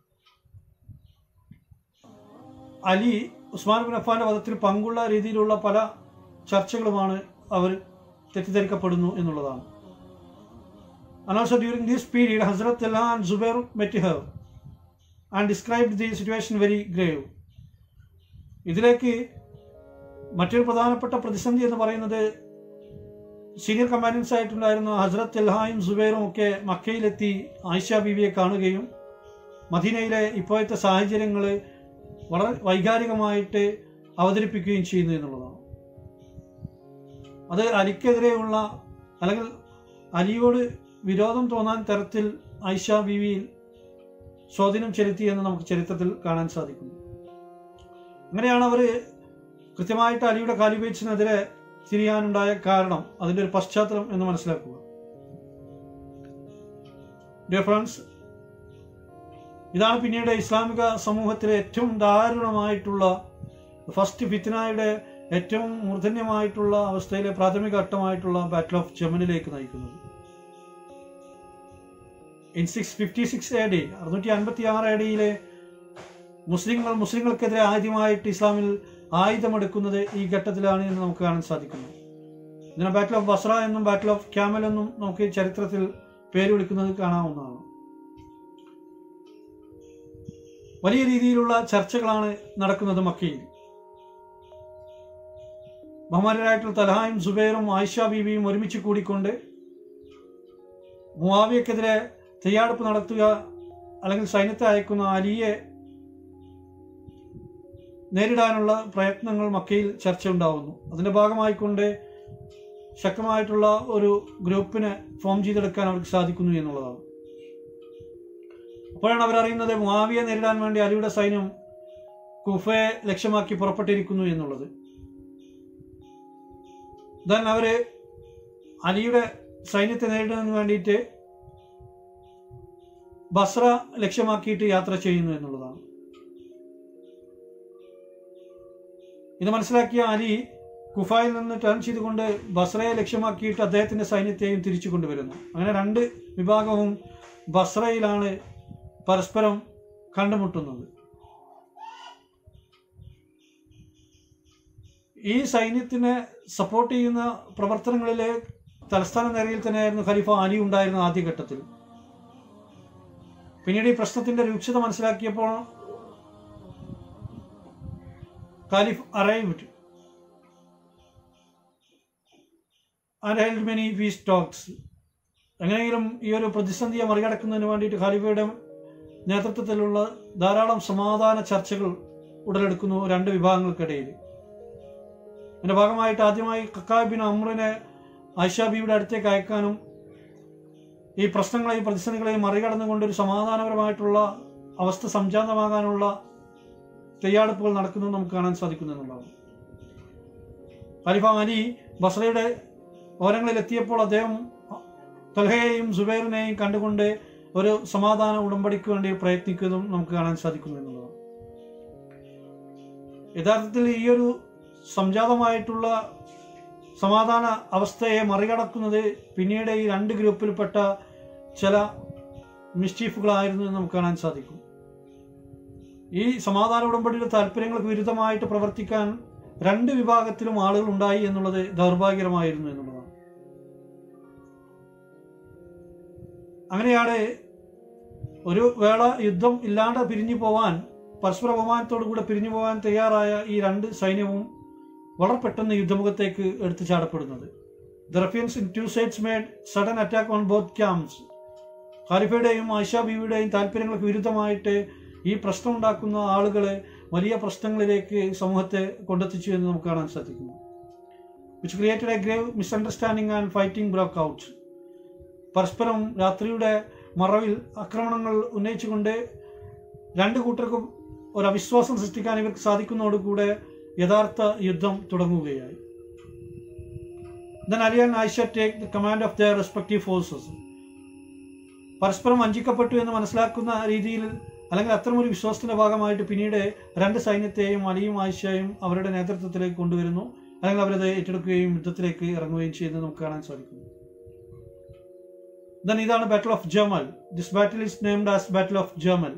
അലി ഉസ്മാൻ ബിൻ അഫാന്റെ വധത്തിൽ പങ്കുള്ള രീതിയിലുള്ള പല ചർച്ചകളുമാണ് അവർ തെറ്റിദ്ധരിക്കപ്പെടുന്നു എന്നുള്ളതാണ് And also during this period, Hazrat Talha and Zubair met her and described the situation very grave. ഇതിലേക്ക് മറ്റൊരു പ്രധാനപ്പെട്ട പ്രതിസന്ധി എന്ന് പറയുന്നത് സീനിയർ കമ്പാനിയൻസ് ആയിട്ടുണ്ടായിരുന്ന ഹസ്രത്ത് എൽഹായും സുബൈറും ഒക്കെ മക്കയിലെത്തി ആയിഷ ബീവിയെ കാണുകയും മദീനയിലെ ഇപ്പോഴത്തെ സാഹചര്യങ്ങൾ വളരെ വൈകാരികമായിട്ട് അവതരിപ്പിക്കുകയും ചെയ്യുന്നു എന്നുള്ളതാണ് അത് അലിക്കെതിരെയുള്ള അല്ലെങ്കിൽ അലിയോട് വിരോധം തോന്നാൻ തരത്തിൽ ആയിഷ ബീവിയിൽ സ്വാധീനം ചെലുത്തി എന്ന് നമുക്ക് ചരിത്രത്തിൽ കാണാൻ സാധിക്കുന്നു അങ്ങനെയാണ് അവർ കൃത്യമായിട്ട് അലിയുടെ കാലിബേറ്റ്സിനെതിരെ തിരിയാനുണ്ടായ കാരണം അതിന്റെ ഒരു പശ്ചാത്തലം എന്ന് മനസ്സിലാക്കുക ഡിയർ ഫ്രണ്ട്സ് ഇതാണ് പിന്നീട് ഇസ്ലാമിക സമൂഹത്തിലെ ഏറ്റവും ദാരുണമായിട്ടുള്ള ഫസ്റ്റ് ഫിത്നായുടെ ഏറ്റവും മൂർധന്യമായിട്ടുള്ള അവസ്ഥയിലെ പ്രാഥമിക ഘട്ടമായിട്ടുള്ള ബാറ്റിൽ ഓഫ് ജമനിലേക്ക് നയിക്കുന്നത് in six fifty six A D അറുന്നൂറ്റി അൻപത്തി ആറ് എ ഡിയിലെ മുസ്ലിങ്ങൾ മുസ്ലിങ്ങൾക്കെതിരെ ആദ്യമായിട്ട് ഇസ്ലാമിൽ ആയുധമെടുക്കുന്നത് ഈ ഘട്ടത്തിലാണ് എന്ന് നമുക്ക് കാണാൻ സാധിക്കുന്നു ഇതിനെ ബാറ്റിൽ ഓഫ് ബസ്ര എന്നും ബാറ്റിൽ ഓഫ് ക്യാമൽ എന്നും നമുക്ക് ചരിത്രത്തിൽ പേര് വിളിക്കുന്നത് കാണാവുന്നതാണ് വലിയ രീതിയിലുള്ള ചർച്ചകളാണ് നടക്കുന്നത് മക്കയിൽ ബഹുമാനരായിട്ടുള്ള തലഹായും സുബൈറും ആയിഷ ബീവിയും ഒരുമിച്ച് കൂടിക്കൊണ്ട് മുവാവിയക്കെതിരെ തയ്യാറെടുപ്പ് നടത്തുക അല്ലെങ്കിൽ സൈന്യത്തെ അയക്കുന്ന അലിയെ നേരിടാനുള്ള പ്രയത്നങ്ങൾ മക്കയിൽ ചർച്ച ഉണ്ടാവുന്നു അതിന്റെ ഭാഗമായിക്കൊണ്ട് ശക്തമായിട്ടുള്ള ഒരു ഗ്രൂപ്പിനെ ഫോം ചെയ്തെടുക്കാൻ അവർക്ക് സാധിക്കുന്നു എന്നുള്ളതാണ് അപ്പോഴാണ് അവരറിയുന്നത് മുവാവിയെ നേരിടാൻ വേണ്ടി അലിയുടെ സൈന്യം കുഫയെ ലക്ഷ്യമാക്കി പുറപ്പെട്ടിരിക്കുന്നു എന്നുള്ളത് ദൻ അവര് അലിയുടെ സൈന്യത്തെ നേരിടുന്നതിന് വേണ്ടിയിട്ട് ബസ്ര ലക്ഷ്യമാക്കിയിട്ട് യാത്ര ചെയ്യുന്നു എന്നുള്ളതാണ് ഇത് മനസ്സിലാക്കിയ അലി കുഫായിൽ നിന്ന് ടേൺ ചെയ്തുകൊണ്ട് ബസ്രയെ ലക്ഷ്യമാക്കിയിട്ട് അദ്ദേഹത്തിന്റെ സൈന്യത്തെയും തിരിച്ചു കൊണ്ടുവരുന്നു അങ്ങനെ രണ്ട് വിഭാഗവും ബസ്രയിലാണ് പരസ്പരം കണ്ടുമുട്ടുന്നത് ഈ സൈന്യത്തിനെ സപ്പോർട്ട് ചെയ്യുന്ന പ്രവർത്തനങ്ങളിലെ തലസ്ഥാന നിരയിൽ തന്നെയായിരുന്നു ഖലീഫ അലി ഉണ്ടായിരുന്ന ആദ്യഘട്ടത്തിൽ പിന്നീട് ഈ പ്രശ്നത്തിന്റെ രൂക്ഷത മനസ്സിലാക്കിയപ്പോൾ caliph arrived and held many peace talks എങ്ങനെയെങ്കിലും ഈ ഒരു പ്രതിസന്ധിയെ മറികടക്കുന്നതിന് വേണ്ടിയിട്ട് ഖാലിഫയുടെ നേതൃത്വത്തിലുള്ള ധാരാളം സമാധാന ചർച്ചകൾ ഉടലെടുക്കുന്നു രണ്ട് വിഭാഗങ്ങൾക്കിടയിൽ അതിന്റെ ഭാഗമായിട്ട് ആദ്യമായി കക്കാബ് ബിൻ അമ്രിനെ ആയിഷ ബിയുടെ അടുത്തേക്ക് അയക്കാനും ഈ പ്രശ്നങ്ങളെയും പ്രതിസന്ധികളെയും മറികടന്നുകൊണ്ട് ഒരു സമാധാനപരമായിട്ടുള്ള അവസ്ഥ സംജാതമാകാനുള്ള തയ്യാറെടുപ്പുകൾ നടക്കുന്നത് നമുക്ക് കാണാൻ സാധിക്കുന്നു എന്നുള്ളതാണ് ഖലീഫ അലി ബസ്രയുടെ ഓരങ്ങളിൽ എത്തിയപ്പോൾ അദ്ദേഹം തൽഹയെയും സുബൈറിനെയും കണ്ടുകൊണ്ട് ഒരു സമാധാന ഉടമ്പടിക്ക് വേണ്ടി പ്രയത്നിക്കുന്നതും നമുക്ക് കാണാൻ സാധിക്കുന്നു എന്നുള്ളതാണ് യഥാർത്ഥത്തിൽ ഈ ഒരു സംജാതമായിട്ടുള്ള സമാധാന അവസ്ഥയെ മറികടക്കുന്നത് പിന്നീട് ഈ രണ്ട് ഗ്രൂപ്പിൽപ്പെട്ട ചില മിസ്റ്റീഫുകളായിരുന്നു എന്ന് നമുക്ക് കാണാൻ സാധിക്കും ഈ സമാധാന ഉടമ്പടിയുടെ താല്പര്യങ്ങൾക്ക് വിരുദ്ധമായിട്ട് പ്രവർത്തിക്കാൻ രണ്ട് വിഭാഗത്തിലും ആളുകൾ ഉണ്ടായി എന്നുള്ളത് ദൗർഭാഗ്യകരമായിരുന്നു എന്നുള്ളതാണ് അങ്ങനെയാണ് ഒരു വേള യുദ്ധം ഇല്ലാണ്ട് പിരിഞ്ഞു പോവാൻ പരസ്പര ബഹുമാനത്തോടു കൂടെ പിരിഞ്ഞു പോകാൻ തയ്യാറായ ഈ രണ്ട് സൈന്യവും വളരെ പെട്ടെന്ന് യുദ്ധമുഖത്തേക്ക് എടുത്തു ചാടപ്പെടുന്നത് the ruffians in two sides made sudden attack on both camps ഖാലിഫയുടെയും ആയിഷ ബീവിയുടെയും താല്പര്യങ്ങൾക്ക് വിരുദ്ധമായിട്ട് ഈ പ്രശ്നം ഉണ്ടാക്കുന്ന ആളുകളെ വലിയ പ്രശ്നങ്ങളിലേക്ക് സമൂഹത്തെ കൊണ്ടെത്തിച്ചു എന്ന് നമുക്ക് കാണാൻ സാധിക്കുന്നു which created a grave misunderstanding and fighting broke out പരസ്പരം രാത്രിയുടെ മറവിൽ ആക്രമണങ്ങൾ ഉന്നയിച്ചുകൊണ്ട് രണ്ട് കൂട്ടർക്കും ഒരു അവിശ്വാസം സൃഷ്ടിക്കാൻ ഇവർക്ക് സാധിക്കുന്നതോടുകൂടെ യഥാർത്ഥ യുദ്ധം തുടങ്ങുകയായി then Ali and Aisha take the command of their respective forces പരസ്പരം വഞ്ചിക്കപ്പെട്ടു എന്ന് മനസ്സിലാക്കുന്ന രീതിയിൽ അല്ലെങ്കിൽ അത്തരമൊരു വിശ്വാസത്തിന്റെ ഭാഗമായിട്ട് പിന്നീട് രണ്ട് സൈന്യത്തെയും അലിയും ആയിഷയും അവരുടെ നേതൃത്വത്തിലേക്ക് കൊണ്ടുവരുന്നു അല്ലെങ്കിൽ അവരത് ഏറ്റെടുക്കുകയും യുദ്ധത്തിലേക്ക് ഇറങ്ങുകയും ചെയ്യുന്നത് നമുക്ക് കാണാൻ സാധിക്കുന്നു ദൻ ഇതാണ് battle of Jamal this battle is named as battle of Jamal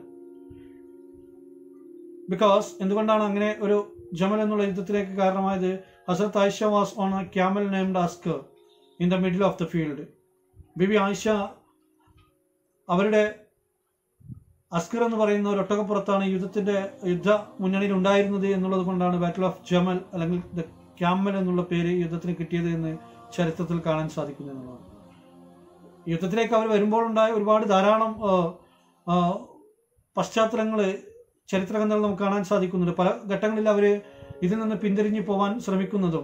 because എന്തുകൊണ്ടാണ് അങ്ങനെ ഒരു ജമൽ എന്നുള്ള യുദ്ധത്തിലേക്ക് കാരണമായത് Hazrat Aisha was on a camel named Askar in the middle of the field Bibi Aisha അവരുടെ അസ്കർ എന്ന് പറയുന്ന ഒരു ഒട്ടകപ്പുറത്താണ് യുദ്ധത്തിന്റെ യുദ്ധ മുന്നണിയിൽ ഉണ്ടായിരുന്നത് എന്നുള്ളത് കൊണ്ടാണ് ബാറ്റിൽ ഓഫ് ജമൽ അല്ലെങ്കിൽ ദ ക്യാമൽ എന്നുള്ള പേര് യുദ്ധത്തിന് കിട്ടിയത് എന്ന് ചരിത്രത്തിൽ കാണാൻ സാധിക്കുന്നു എന്നുള്ളതാണ് യുദ്ധത്തിലേക്ക് അവർ വരുമ്പോൾ ഉണ്ടായ ഒരുപാട് ധാരാളം പശ്ചാത്തലങ്ങൾ ചരിത്രഗ്രന്ഥങ്ങൾ നമുക്ക് കാണാൻ സാധിക്കുന്നുണ്ട് പല ഘട്ടങ്ങളിൽ അവർ ഇതിൽ നിന്ന് പിന്തിരിഞ്ഞു പോവാൻ ശ്രമിക്കുന്നതും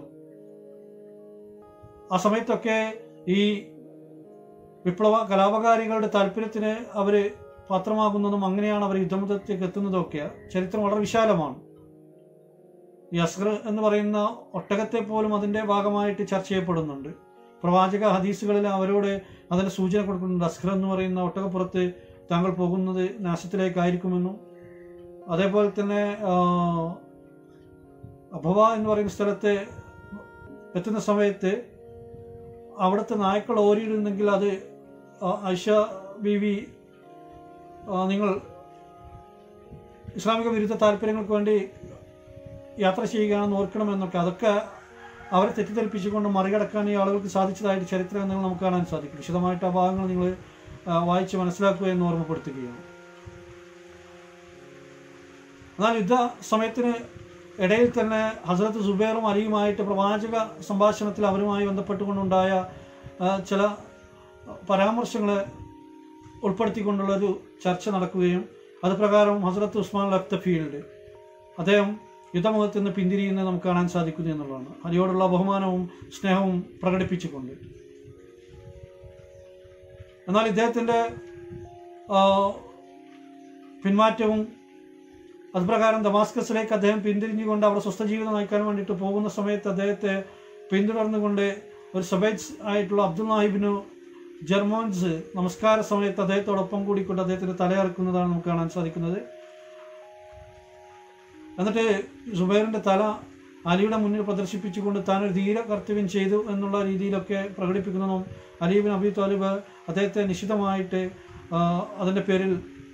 ആ സമയത്തൊക്കെ ഈ വിപ്ലവ കലാപകാരികളുടെ താല്പര്യത്തിന് അവർ പാത്രമാകുന്നതും അങ്ങനെയാണ് അവർ യുദ്ധമുഖത്തേക്ക് എത്തുന്നതും ഒക്കെ ചരിത്രം വളരെ വിശാലമാണ് ഈ അസ്ഗർ എന്ന് പറയുന്ന ഒട്ടകത്തെ പോലും അതിന്റെ ഭാഗമായിട്ട് ചർച്ച ചെയ്യപ്പെടുന്നുണ്ട് പ്രവാചക ഹദീസുകളിൽ അവരോട് അതിന്റെ സൂചന കൊടുക്കുന്നുണ്ട് അസ്ഗർ എന്ന് പറയുന്ന ഒട്ടകപ്പുറത്ത് താങ്കൾ പോകുന്നത് നാശത്തിലേക്കായിരിക്കുമെന്നും അതേപോലെ തന്നെ അഭവ എന്ന് പറയുന്ന സ്ഥലത്ത് എത്തുന്ന സമയത്ത് അവിടുത്തെ നായ്ക്കൾ ഓരിയിടുന്നെങ്കിൽ അത് ഐഷ ബീവി നിങ്ങൾ ഇസ്ലാമിക വിരുദ്ധ താല്പര്യങ്ങൾക്ക് വേണ്ടി യാത്ര ചെയ്യുകയാണെന്ന് ഓർക്കണമെന്നൊക്കെ അതൊക്കെ അവരെ തെറ്റിദ്ധരിപ്പിച്ചുകൊണ്ട് മറികടക്കാൻ ഈ ആളുകൾക്ക് സാധിച്ചതായിട്ട് ചരിത്ര ഗ്രന്ഥങ്ങൾ നമുക്ക് കാണാൻ സാധിക്കും വിശദമായിട്ട് ആ ഭാഗങ്ങൾ നിങ്ങൾ വായിച്ച് മനസ്സിലാക്കുക എന്ന് ഓർമ്മപ്പെടുത്തുകയാണ് എന്നാൽ യുദ്ധ സമയത്തിന് ഇടയിൽ തന്നെ ഹസരത്ത് സുബൈറും അലിയുമായിട്ട് പ്രവാചക സംഭാഷണത്തിൽ അവരുമായി ബന്ധപ്പെട്ടുകൊണ്ടുണ്ടായ ചില പരാമർശങ്ങളെ ഉൾപ്പെടുത്തിക്കൊണ്ടുള്ളൊരു ചർച്ച നടക്കുകയും അത് പ്രകാരം ഹസരത്ത് ഉസ്മാൻ ലെഫ്റ്റ് ദ ഫീൽഡ് അദ്ദേഹം യുദ്ധമുഖത്ത് നിന്ന് പിന്തിരിയുന്നത് നമുക്ക് കാണാൻ സാധിക്കുന്നു എന്നുള്ളതാണ് അലിയോടുള്ള ബഹുമാനവും സ്നേഹവും പ്രകടിപ്പിച്ചുകൊണ്ട് എന്നാൽ ഇദ്ദേഹത്തിൻ്റെ പിന്മാറ്റവും അതുപ്രകാരം ദമാസ്കസിലേക്ക് അദ്ദേഹം പിന്തിരിഞ്ഞുകൊണ്ട് അവിടെ സ്വസ്ഥ ജീവിതം നയിക്കാൻ വേണ്ടിയിട്ട് പോകുന്ന സമയത്ത് അദ്ദേഹത്തെ പിന്തുടർന്നുകൊണ്ട് ഒരു സബൈറ്റ്സ് ആയിട്ടുള്ള അബ്ദുൽ നാഹിബിനു ജർമോൻസ് നമസ്കാര സമയത്ത് അദ്ദേഹത്തോടൊപ്പം കൂടിക്കൊണ്ട് അദ്ദേഹത്തിന് തലയിറക്കുന്നതാണ് നമുക്ക് കാണാൻ സാധിക്കുന്നത് എന്നിട്ട് സുബൈറിന്റെ തല അലിയുടെ മുന്നിൽ പ്രദർശിപ്പിച്ചുകൊണ്ട് താനൊരു ധീര കർത്തവ്യം ചെയ്തു എന്നുള്ള രീതിയിലൊക്കെ പ്രകടിപ്പിക്കുന്നതും അലീബിൻ അബി താലിബ് അദ്ദേഹത്തെ നിശിതമായിട്ട് അതിൻ്റെ പേരിൽ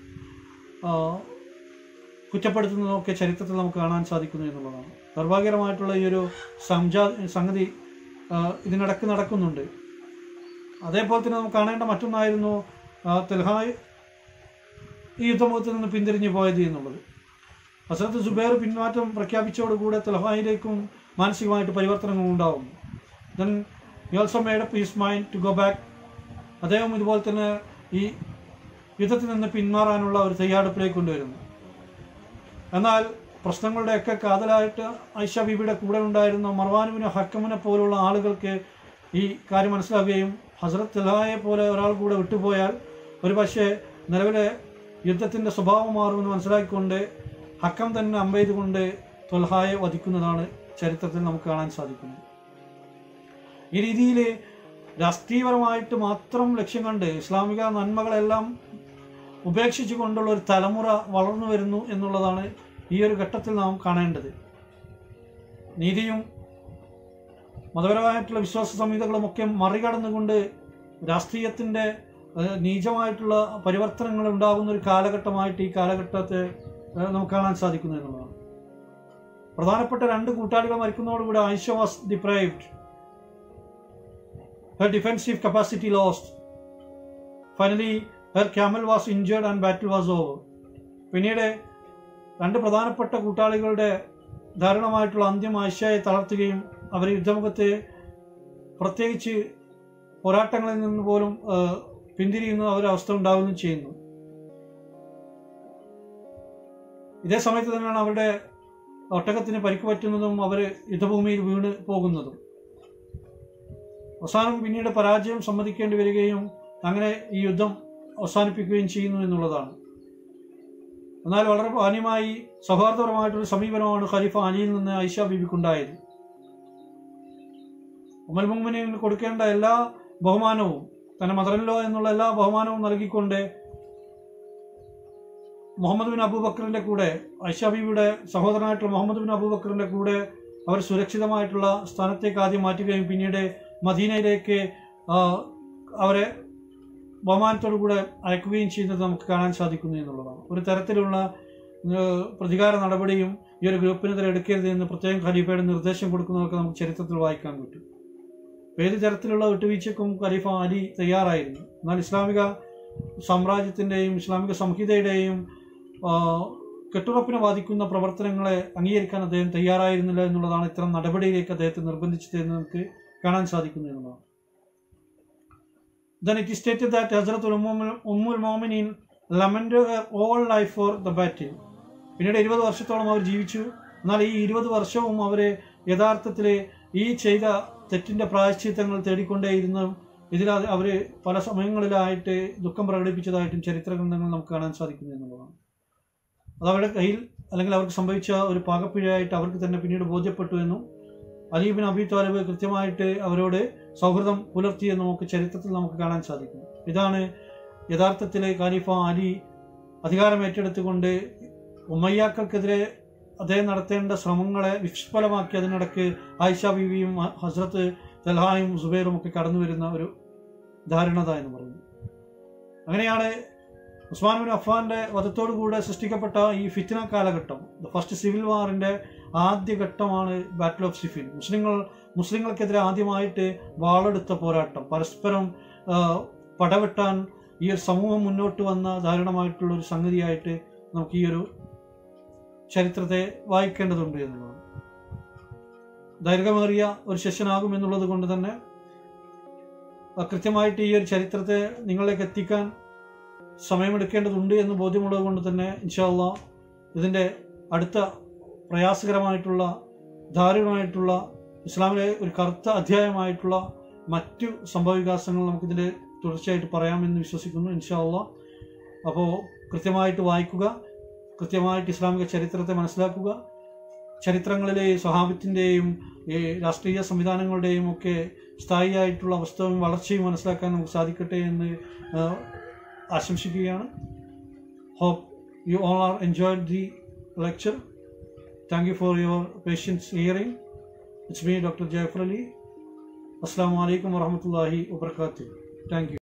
കുറ്റപ്പെടുത്തുന്നതൊക്കെ ചരിത്രത്തിൽ നമുക്ക് കാണാൻ സാധിക്കുന്നു എന്നുള്ളതാണ് ദൗർഭാഗ്യകരമായിട്ടുള്ള ഈ ഒരു സംജാ സംഗതി ഇതിനിടക്ക് നടക്കുന്നുണ്ട് അതേപോലെ തന്നെ നമുക്ക് കാണേണ്ട മറ്റൊന്നായിരുന്നു തെൽഹായ് ഈ യുദ്ധമുഖത്ത് നിന്ന് പിന്തിരിഞ്ഞു പോയത് എന്നുള്ളത് ഹസരത്ത് സുബൈർ പിന്മാറ്റം പ്രഖ്യാപിച്ചതോടുകൂടെ തെലഹായിലേക്കും മാനസികമായിട്ട് പരിവർത്തനങ്ങൾ ഉണ്ടാവും then you also made up his mind to go back അദ്ദേഹം ഇതുപോലെ തന്നെ ഈ യുദ്ധത്തിൽ നിന്ന് പിന്മാറാനുള്ള ഒരു തയ്യാറെടുപ്പിലേക്ക് കൊണ്ടുവരുന്നു എന്നാൽ പ്രശ്നങ്ങളുടെയൊക്കെ കാതലായിട്ട് ഐഷ ബീബിയുടെ കൂടെ ഉണ്ടായിരുന്ന മർവാനുവിനെ ഹക്കമിനെ പോലുള്ള ആളുകൾക്ക് ഈ കാര്യം മനസ്സിലാക്കുകയും ഹസരത്ത് തെലഹായെ പോലെ ഒരാൾ കൂടെ വിട്ടുപോയാൽ ഒരു പക്ഷേ നിലവിലെ യുദ്ധത്തിൻ്റെ സ്വഭാവം മാറുമെന്ന് മനസ്സിലാക്കിക്കൊണ്ട് ഹക്കം തന്നെ അമ്പെയ്തുകൊണ്ട് തൊൽഹായെ വധിക്കുന്നതാണ് ചരിത്രത്തിൽ നമുക്ക് കാണാൻ സാധിക്കുന്നത് ഈ രീതിയിൽ രാഷ്ട്രീയപരമായിട്ട് മാത്രം ലക്ഷ്യം കണ്ട് ഇസ്ലാമിക നന്മകളെല്ലാം ഉപേക്ഷിച്ചു കൊണ്ടുള്ള ഒരു തലമുറ വളർന്നു വരുന്നു എന്നുള്ളതാണ് ഈ ഒരു ഘട്ടത്തിൽ നാം കാണേണ്ടത് നീതിയും മതപരമായിട്ടുള്ള വിശ്വാസ സംഹിതകളും ഒക്കെ മറികടന്നുകൊണ്ട് രാഷ്ട്രീയത്തിൻ്റെ ഏഹ്, നീചമായിട്ടുള്ള പരിവർത്തനങ്ങൾ ഉണ്ടാകുന്ന ഒരു കാലഘട്ടമായിട്ട് ഈ കാലഘട്ടത്തെ ഏഹ്, നമുക്ക് കാണാൻ സാധിക്കുന്നു എന്നുള്ളതാണ് പ്രധാനപ്പെട്ട രണ്ട് കൂട്ടാളികൾ മരിക്കുന്നതോടുകൂടി Aisha was deprived her defensive capacity lost finally her camel was injured and battle was over പിന്നീട് രണ്ട് പ്രധാനപ്പെട്ട കൂട്ടാളികളുടെ ദാരുണമായിട്ടുള്ള അന്ത്യം ആയിഷയെ തളർത്തുകയും അവർ യുദ്ധമുഖത്ത് പ്രത്യേകിച്ച് പോരാട്ടങ്ങളിൽ നിന്ന് പോലും ആ, പിന്തിരിയുന്ന ഒരവസ്ഥ ഉണ്ടാവുകയും ചെയ്യുന്നു ഇതേ സമയത്ത് തന്നെയാണ് അവരുടെ ഒട്ടകത്തിന് പരിക്ക് പറ്റുന്നതും അവർ യുദ്ധഭൂമിയിൽ വീണ് പോകുന്നതും അവസാനം പിന്നീട് പരാജയം സമ്മതിക്കേണ്ടി വരികയും അങ്ങനെ ഈ യുദ്ധം അവസാനിപ്പിക്കുകയും ചെയ്യുന്നു എന്നുള്ളതാണ് എന്നാൽ വളരെ മാന്യമായി സൗഹാർദ്ദപരമായിട്ടൊരു സമീപനമാണ് ഖലീഫ അലിയിൽ നിന്ന് ഐഷ ബീബിക്കുണ്ടായത് ഉമൽ മുഹമ്മദിന് കൊടുക്കേണ്ട എല്ലാ ബഹുമാനവും തന്നെ മദറല്ലോ എന്നുള്ള എല്ലാ ബഹുമാനവും നൽകിക്കൊണ്ട് മുഹമ്മദ് ബിൻ അബൂബക്കറിന്റെ കൂടെ ഐഷ ബീവിയുടെ സഹോദരനായിട്ടുള്ള മുഹമ്മദ് ബിൻ അബൂബക്കറിന്റെ കൂടെ അവർ സുരക്ഷിതമായിട്ടുള്ള സ്ഥാനത്തേക്ക് ആദ്യം മാറ്റുകയും പിന്നീട് മദീനയിലേക്ക് ആ, അവരെ ബഹുമാനത്തോടു കൂടെ അയക്കുകയും ചെയ്യുന്നത് നമുക്ക് കാണാൻ സാധിക്കുന്നു എന്നുള്ളതാണ് ഒരു തരത്തിലുള്ള ഏഹ്, പ്രതികാര നടപടിയും ഈ ഒരു ഗ്രൂപ്പിനെതിരെ എടുക്കരുത് എന്ന് പ്രത്യേകം ഖലീഫയുടെ നിർദ്ദേശം കൊടുക്കുന്നതൊക്കെ നമുക്ക് ചരിത്രത്തിൽ വായിക്കാൻ പറ്റും ഏത് തരത്തിലുള്ള വിട്ടുവീഴ്ചക്കും ഖലീഫ അലി തയ്യാറായിരുന്നു എന്നാൽ ഇസ്ലാമിക സാമ്രാജ്യത്തിൻ്റെയും ഇസ്ലാമിക സംഹിതയുടെയും ആ, കെട്ടുറപ്പിനെ ബാധിക്കുന്ന പ്രവർത്തനങ്ങളെ അംഗീകരിക്കാൻ അദ്ദേഹം തയ്യാറായിരുന്നില്ല എന്നുള്ളതാണ് ഇത്തരം നടപടിയിലേക്ക് അദ്ദേഹത്തെ നിർബന്ധിച്ചത് എന്ന് നമുക്ക് കാണാൻ സാധിക്കുന്നു എന്നുള്ളതാണ് Then it is stated that Hazrat Ummul Mu'minin lamented her all life for the battle. പിന്നീട് ഇരുപത് വർഷത്തോളം അവർ ജീവിച്ചു എന്നാൽ ഈ ഇരുപത് വർഷവും അവർ യഥാർത്ഥത്തിൽ ഈ ചെയ്ത തെറ്റിന്റെ പ്രായശ്ചിത്തങ്ങൾ തേടിക്കൊണ്ടേയിരുന്നു ഇതിൽ അവർ പല സമയങ്ങളിലായിട്ട് ദുഃഖം പ്രകടിപ്പിച്ചതായിട്ടും ചരിത്ര ഗ്രന്ഥങ്ങൾ നമുക്ക് കാണാൻ സാധിക്കുന്നു എന്നുള്ളതാണ് അത് അവരുടെ കയ്യിൽ അല്ലെങ്കിൽ അവർക്ക് സംഭവിച്ച ഒരു പാകപ്പിഴയായിട്ട് അവർക്ക് തന്നെ പിന്നീട് ബോധ്യപ്പെട്ടു എന്നും അലീബിൻ അബി താലിബ് കൃത്യമായിട്ട് അവരോട് സൗഹൃദം പുലർത്തിയെന്നും ഒക്കെ ചരിത്രത്തിൽ നമുക്ക് കാണാൻ സാധിക്കും ഇതാണ് യഥാർത്ഥത്തിലെ ഖാലിഫ അലി അധികാരം ഏറ്റെടുത്തുകൊണ്ട് ഉമ്മയ്യാക്കൾക്കെതിരെ അദ്ദേഹം നടത്തേണ്ട ശ്രമങ്ങളെ വിഫലമാക്കി അതിനിടയ്ക്ക് ആയിഷ ബീവിയും ഹസ്രത്ത് തൽഹായും സുബൈറും ഒക്കെ കടന്നു വരുന്ന ഒരു ധാരണത എന്ന് പറയുന്നത് അങ്ങനെയാണ് ഉസ്മാൻ ബിൻ അഫ്ഫാന്റെ വധത്തോടു കൂടെ സൃഷ്ടിക്കപ്പെട്ട ഈ ഫിറ്റ്ന കാലഘട്ടം ദ ഫസ്റ്റ് സിവിൽ വാറിന്റെ ആദ്യ ഘട്ടമാണ് ബാറ്റിൽ ഓഫ് സിഫിൻ മുസ്ലിങ്ങൾ മുസ്ലിങ്ങൾക്കെതിരെ ആദ്യമായിട്ട് വാളെടുത്ത പോരാട്ടം പരസ്പരം ആ, പടവെട്ടാൻ ഈ ഒരു സമൂഹം മുന്നോട്ട് വന്ന ദാരുണമായിട്ടുള്ള ഒരു സംഗതിയായിട്ട് നമുക്ക് ഈ ഒരു ചരിത്രത്തെ വായിക്കേണ്ടതുണ്ട് എന്നുള്ളതാണ് ദൈർഘ്യമേറിയ ഒരു സെഷനാകും എന്നുള്ളത് കൊണ്ട് തന്നെ ആ, കൃത്യമായിട്ട് ഈ ഒരു ചരിത്രത്തെ നിങ്ങളിലേക്ക് എത്തിക്കാൻ സമയമെടുക്കേണ്ടതുണ്ട് എന്ന് ബോധ്യമുള്ളത് കൊണ്ട് തന്നെ ഇൻഷാല്ല ഇതിൻ്റെ അടുത്ത പ്രയാസകരമായിട്ടുള്ള ദാരുണമായിട്ടുള്ള ഇസ്ലാമിലെ ഒരു കറുത്ത അധ്യായമായിട്ടുള്ള മറ്റു സംഭവവികാസങ്ങൾ നമുക്കിതിൻ്റെ തുടർച്ചയായിട്ട് പറയാമെന്ന് വിശ്വസിക്കുന്നു ഇൻഷാല്ല അപ്പോൾ കൃത്യമായിട്ട് വായിക്കുക കൃത്യമായിട്ട് ഇസ്ലാമിക ചരിത്രത്തെ മനസ്സിലാക്കുക ചരിത്രങ്ങളിലെ സ്വഹാബത്തിൻ്റെയും ഈ രാഷ്ട്രീയ സംവിധാനങ്ങളുടെയും ഒക്കെ സ്ഥായിയായിട്ടുള്ള അവസ്ഥയും വളർച്ചയും മനസ്സിലാക്കാൻ നമുക്ക് സാധിക്കട്ടെ എന്ന് ആ, ആശംസിക്കുകയാണ് hope you all are enjoyed the lecture. Thank you for your patience hearing. It's me, Dr. Jaifar Ali. Assalamu alaikum wa rahmatullahi wa barakatuh. Thank you.